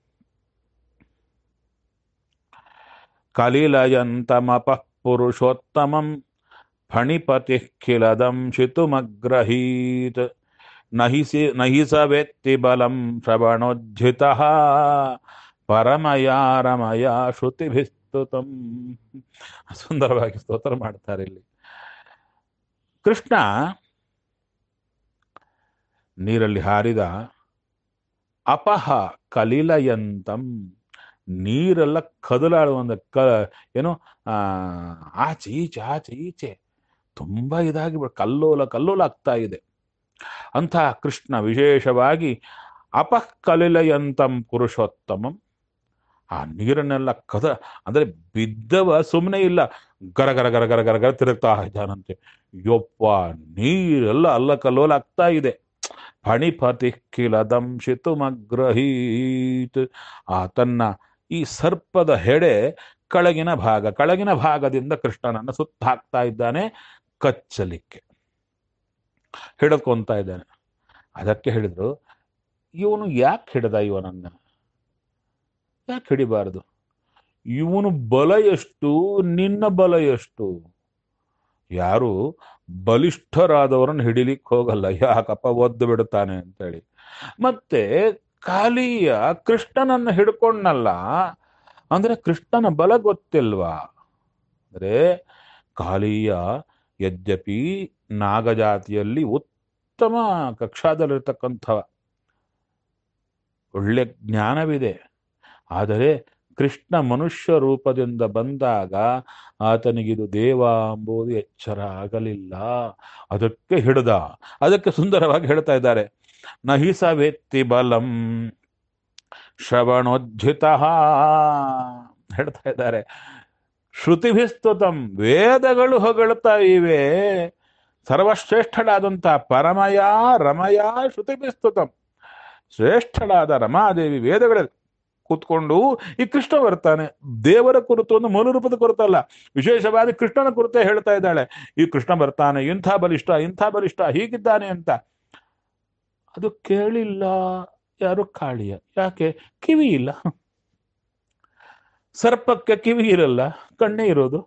ಕಲಿಲಯಂತಮಪ ಪುರುಷೋತ್ತಮಂ ಫಣಿಪತಿ ಖಿಲದಂ ಶಿತುಮಗ್ರಹೀತ್ ನಹಿಸಿ ನಹಿಸವೆತ್ತಿ ಬಲಂ ಶ್ರವಣೋಜ್ಜಿತ ಪರಮಯ ರಮಯ ಶ್ರುತಿಭಿಸ್ತುತಂ ಸುಂದರವಾಗಿ ಸ್ತೋತ್ರ ಮಾಡ್ತಾರೆ ಇಲ್ಲಿ ಕೃಷ್ಣ ನೀರಲ್ಲಿ ಹಾರಿದ ಅಪಹ ಕಲಿಲಯಂತಂ ನೀರೆಲ್ಲ ಕದಲಾಡುವಂತ ಕ ಏನು ಆ ಆಚೆ ಈಚೆ ಆಚೆ ಈಚೆ ತುಂಬಾ ಇದಾಗಿ ಬಿಡ್- ಕಲ್ಲೋಲ ಕಲ್ಲೋಲ ಆಗ್ತಾ ಇದೆ ಅಂಥ ಕೃಷ್ಣ ವಿಶೇಷವಾಗಿ ಅಪಃ ಕಲಿಲಯಂತಂ ಪುರುಷೋತ್ತಮಂ ಆ ನೀರನ್ನೆಲ್ಲ ಕದ ಅಂದ್ರೆ ಬಿದ್ದವ ಸುಮ್ಮನೆ ಇಲ್ಲ ಗರ ಗರ ಗರ ಗರ ಗರ ಗರ ತಿರುಗ್ತಾ ಇದ್ದಾನಂತೆ ಯೊಪ್ಪ ನೀರೆಲ್ಲ ಅಲ್ಲ ಕಲ್ಲೋಲ ಆಗ್ತಾ ಇದೆ ಫಣಿಪತಿ ಕಿಲದಂ ಶಿತುಮಗ್ರಹೀತ್ ಆ ತನ್ನ ಈ ಸರ್ಪದ ಹೆಡೆ ಕೆಳಗಿನ ಭಾಗ ಕೆಳಗಿನ ಭಾಗದಿಂದ ಕೃಷ್ಣನನ್ನು ಸುತ್ತ ಹಾಕ್ತಾ ಇದ್ದಾನೆ ಕಚ್ಚಲಿಕ್ಕೆ ಹಿಡಿದ್ಕೊಂತ ಇದ್ದಾನೆ ಅದಕ್ಕೆ ಹೇಳಿದ್ರು ಇವನು ಯಾಕೆ ಹಿಡ್ದ ಇವನನ್ನ ಯಾಕೆ ಹಿಡಿಬಾರದು ಇವನು ಬಲ ಎಷ್ಟು ನಿನ್ನ ಬಲ ಎಷ್ಟು ಯಾರು ಬಲಿಷ್ಠರಾದವರನ್ನು ಹಿಡಿಲಿಕ್ಕೆ ಹೋಗಲ್ಲ ಯಾಕಪ್ಪ ಒದ್ದು ಬಿಡುತ್ತಾನೆ ಅಂತೇಳಿ ಮತ್ತೆ ಕಾಲಿಯ ಕೃಷ್ಣನನ್ನು ಹಿಡ್ಕೊಂಡಲ್ಲ ಅಂದ್ರೆ ಕೃಷ್ಣನ ಬಲ ಗೊತ್ತಿಲ್ವಾ ಅಂದ್ರೆ ಕಾಲಿಯ ಯದ್ಯಪಿ ನಾಗಜಾತಿಯಲ್ಲಿ ಉತ್ತಮ ಕಕ್ಷಾದಲ್ಲಿರ್ತಕ್ಕಂಥವ ಒಳ್ಳೆ ಜ್ಞಾನವಿದೆ ಆದರೆ ಕೃಷ್ಣ ಮನುಷ್ಯ ರೂಪದಿಂದ ಬಂದಾಗ ಆತನಿಗಿದು ದೇವ ಎಂಬುದು ಎಚ್ಚರ ಆಗಲಿಲ್ಲ ಅದಕ್ಕೆ ಹಿಡ್ದ ಅದಕ್ಕೆ ಸುಂದರವಾಗಿ ಹೇಳ್ತಾ ಇದ್ದಾರೆ ನಹಿ ಸವೆತ್ತಿ ಬಲಂ ಶ್ರವಣೋಜ್ಜಿತ ಹೇಳ್ತಾ ಇದ್ದಾರೆ ಶ್ರುತಿಭಿಸ್ತುತಂ ವೇದಗಳು ಹೊಗಳ್ತಾ ಇವೆ ಸರ್ವಶ್ರೇಷ್ಠಳಾದಂಥ ಪರಮಯ ರಮಯ ಶ್ರುತಿಭಿಸ್ತುತಂ ಶ್ರೇಷ್ಠಳಾದ ರಮಾದೇವಿ ವೇದಗಳಲ್ಲಿ ಕೂತ್ಕೊಂಡು ಈ ಕೃಷ್ಣ ಬರ್ತಾನೆ ದೇವರ ಕುರಿತು ಒಂದು ಮೂಲ ರೂಪದ ಕುರಿತಲ್ಲ ವಿಶೇಷವಾದ ಕೃಷ್ಣನ ಕುರಿತೇ ಹೇಳ್ತಾ ಇದ್ದಾಳೆ ಈ ಕೃಷ್ಣ ಬರ್ತಾನೆ ಇಂಥ ಬಲಿಷ್ಠ ಇಂಥ ಬಲಿಷ್ಠ ಹೀಗಿದ್ದಾನೆ ಅಂತ ಅದು ಕೇಳಿಲ್ಲ ಯಾರು ಕಾಳಿಯ ಯಾಕೆ ಕಿವಿ ಇಲ್ಲ ಸರ್ಪಕ್ಕೆ ಕಿವಿ ಇರಲ್ಲ ಕಣ್ಣೇ ಇರೋದು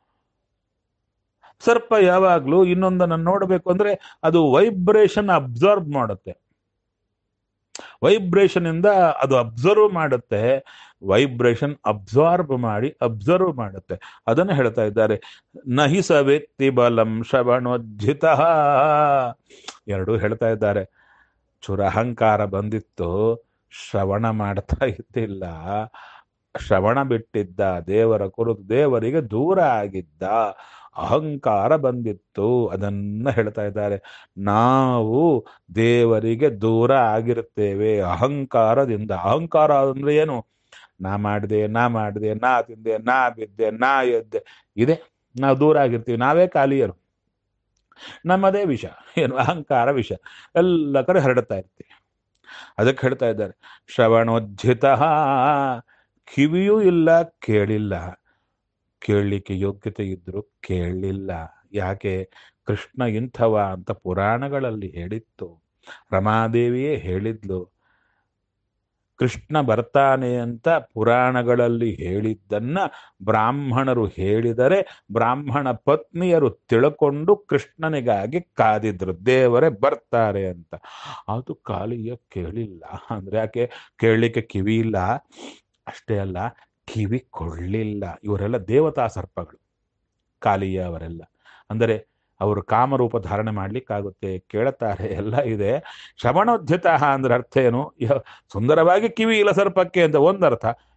ಸರ್ಪ ಯಾವಾಗ್ಲೂ ಇನ್ನೊಂದನ್ನು ನೋಡಬೇಕು ಅಂದ್ರೆ ಅದು ವೈಬ್ರೇಷನ್ ಅಬ್ಸರ್ವ್ ಮಾಡುತ್ತೆ ವೈಬ್ರೇಷನ್ ಇಂದ ಅದು ಅಬ್ಸರ್ವ್ ಮಾಡುತ್ತೆ ವೈಬ್ರೇಷನ್ ಅಬ್ಸಾರ್ಬ್ ಮಾಡಿ ಅಬ್ಸರ್ವ್ ಮಾಡುತ್ತೆ ಅದನ್ನು ಹೇಳ್ತಾ ಇದ್ದಾರೆ ನಹಿ ಸವೆತ್ತಿ ಬಲಂ ಶ್ರವಣೋಜ್ಜಿತ ಎರಡೂ ಹೇಳ್ತಾ ಇದ್ದಾರೆ ಚುರ ಅಹಂಕಾರ ಬಂದಿತ್ತು ಶ್ರವಣ ಮಾಡ್ತಾ ಇದ್ದಿಲ್ಲ ಶ್ರವಣ ಬಿಟ್ಟಿದ್ದ ದೇವರ ಕುರಿತು ದೇವರಿಗೆ ದೂರ ಆಗಿದ್ದ ಅಹಂಕಾರ ಬಂದಿತ್ತು ಅದನ್ನ ಹೇಳ್ತಾ ಇದ್ದಾರೆ ನಾವು ದೇವರಿಗೆ ದೂರ ಆಗಿರುತ್ತೇವೆ ಅಹಂಕಾರದಿಂದ ಅಹಂಕಾರ ಅಂದ್ರೆ ಏನು ನಾ ಮಾಡಿದೆ ನಾ ಮಾಡಿದೆ ನಾ ತಿಂದೆ ನಾ ಬಿದ್ದೆ ನಾ ಎದ್ದೆ ಇದೆ ನಾವು ದೂರ ಆಗಿರ್ತೀವಿ ನಾವೇ ಖಾಲಿಯರು ನಮ್ಮದೇ ವಿಷ ಏನು ಅಹಂಕಾರ ವಿಷ ಎಲ್ಲ ಕಡೆ ಹರಡ್ತಾ ಇರ್ತೀವಿ ಅದಕ್ಕೆ ಹೇಳ್ತಾ ಇದ್ದಾರೆ ಶ್ರವಣೋಜ್ಜಿತ ಕಿವಿಯೂ ಇಲ್ಲ ಕೇಳಿಲ್ಲ ಕೇಳಲಿಕ್ಕೆ ಯೋಗ್ಯತೆ ಇದ್ರು ಕೇಳಲಿಲ್ಲ ಯಾಕೆ ಕೃಷ್ಣ ಇಂಥವ ಅಂತ ಪುರಾಣಗಳಲ್ಲಿ ಹೇಳಿತ್ತು ರಮಾದೇವಿಯೇ ಹೇಳಿದ್ಲು ಕೃಷ್ಣ ಬರ್ತಾನೆ ಅಂತ ಪುರಾಣಗಳಲ್ಲಿ ಹೇಳಿದ್ದನ್ನ ಬ್ರಾಹ್ಮಣರು ಹೇಳಿದರೆ ಬ್ರಾಹ್ಮಣ ಪತ್ನಿಯರು ತಿಳ್ಕೊಂಡು ಕೃಷ್ಣನಿಗಾಗಿ ಕಾದಿದ್ರು ದೇವರೇ ಬರ್ತಾರೆ ಅಂತ ಅದು ಕಾಲಿಯ ಕೇಳಿಲ್ಲ ಅಂದ್ರೆ ಯಾಕೆ ಕೇಳಲಿಕ್ಕೆ ಕಿವಿ ಇಲ್ಲ ಅಷ್ಟೇ ಅಲ್ಲ ಕಿವಿ ಕೊಳ್ಳಿಲ್ಲ ಇವರೆಲ್ಲ ದೇವತಾ ಸರ್ಪಗಳು ಕಾಲಿಯ ಅವರೆಲ್ಲ ಅಂದರೆ ಅವರು ಕಾಮರೂಪ ಧಾರಣೆ ಮಾಡ್ಲಿಕ್ಕಾಗುತ್ತೆ ಕೇಳುತ್ತಾರೆ ಎಲ್ಲ ಇದೆ ಶ್ರವಣೋದ್ಯತ ಅಂದ್ರೆ ಅರ್ಥ ಏನು ಯ- ಸುಂದರವಾಗಿ ಕಿವಿ ಇಲ್ಲ ಸರ್ಪಕ್ಕೆ ಅಂತ ಒಂದರ್ಥ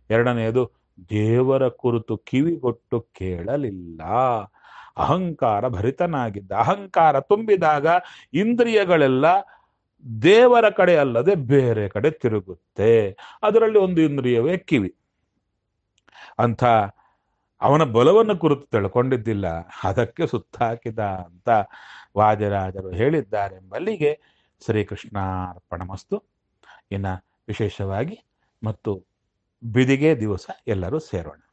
ಎರಡನೆಯದು ದೇವರ ಕುರಿತು ಕಿವಿಗೊಟ್ಟು ಕೇಳಲಿಲ್ಲ ಅಹಂಕಾರ ಭರಿತನಾಗಿದ್ದ ಅಹಂಕಾರ ತುಂಬಿದಾಗ ಇಂದ್ರಿಯಗಳೆಲ್ಲ ದೇವರ ಕಡೆ ಅಲ್ಲದೆ ಬೇರೆ ಕಡೆ ತಿರುಗುತ್ತೆ ಅದರಲ್ಲಿ ಒಂದು ಇಂದ್ರಿಯವೇ ಕಿವಿ ಅಂಥ ಅವನ ಬಲವನ್ನು ಕುರಿತು ತಿಳ್ಕೊಂಡಿದ್ದಿಲ್ಲ ಅದಕ್ಕೆ ಸುತ್ತಾಕಿದ ಅಂತ ವಾದಿರಾಜರು ಹೇಳಿದ್ದಾರೆಂಬಲ್ಲಿಗೆ ಶ್ರೀಕೃಷ್ಣಾರ್ಪಣಮಸ್ತು ಇನ್ನು ವಿಶೇಷವಾಗಿ ಮತ್ತು ಬಿದಿಗೆ ದಿವಸ ಎಲ್ಲರೂ ಸೇರೋಣ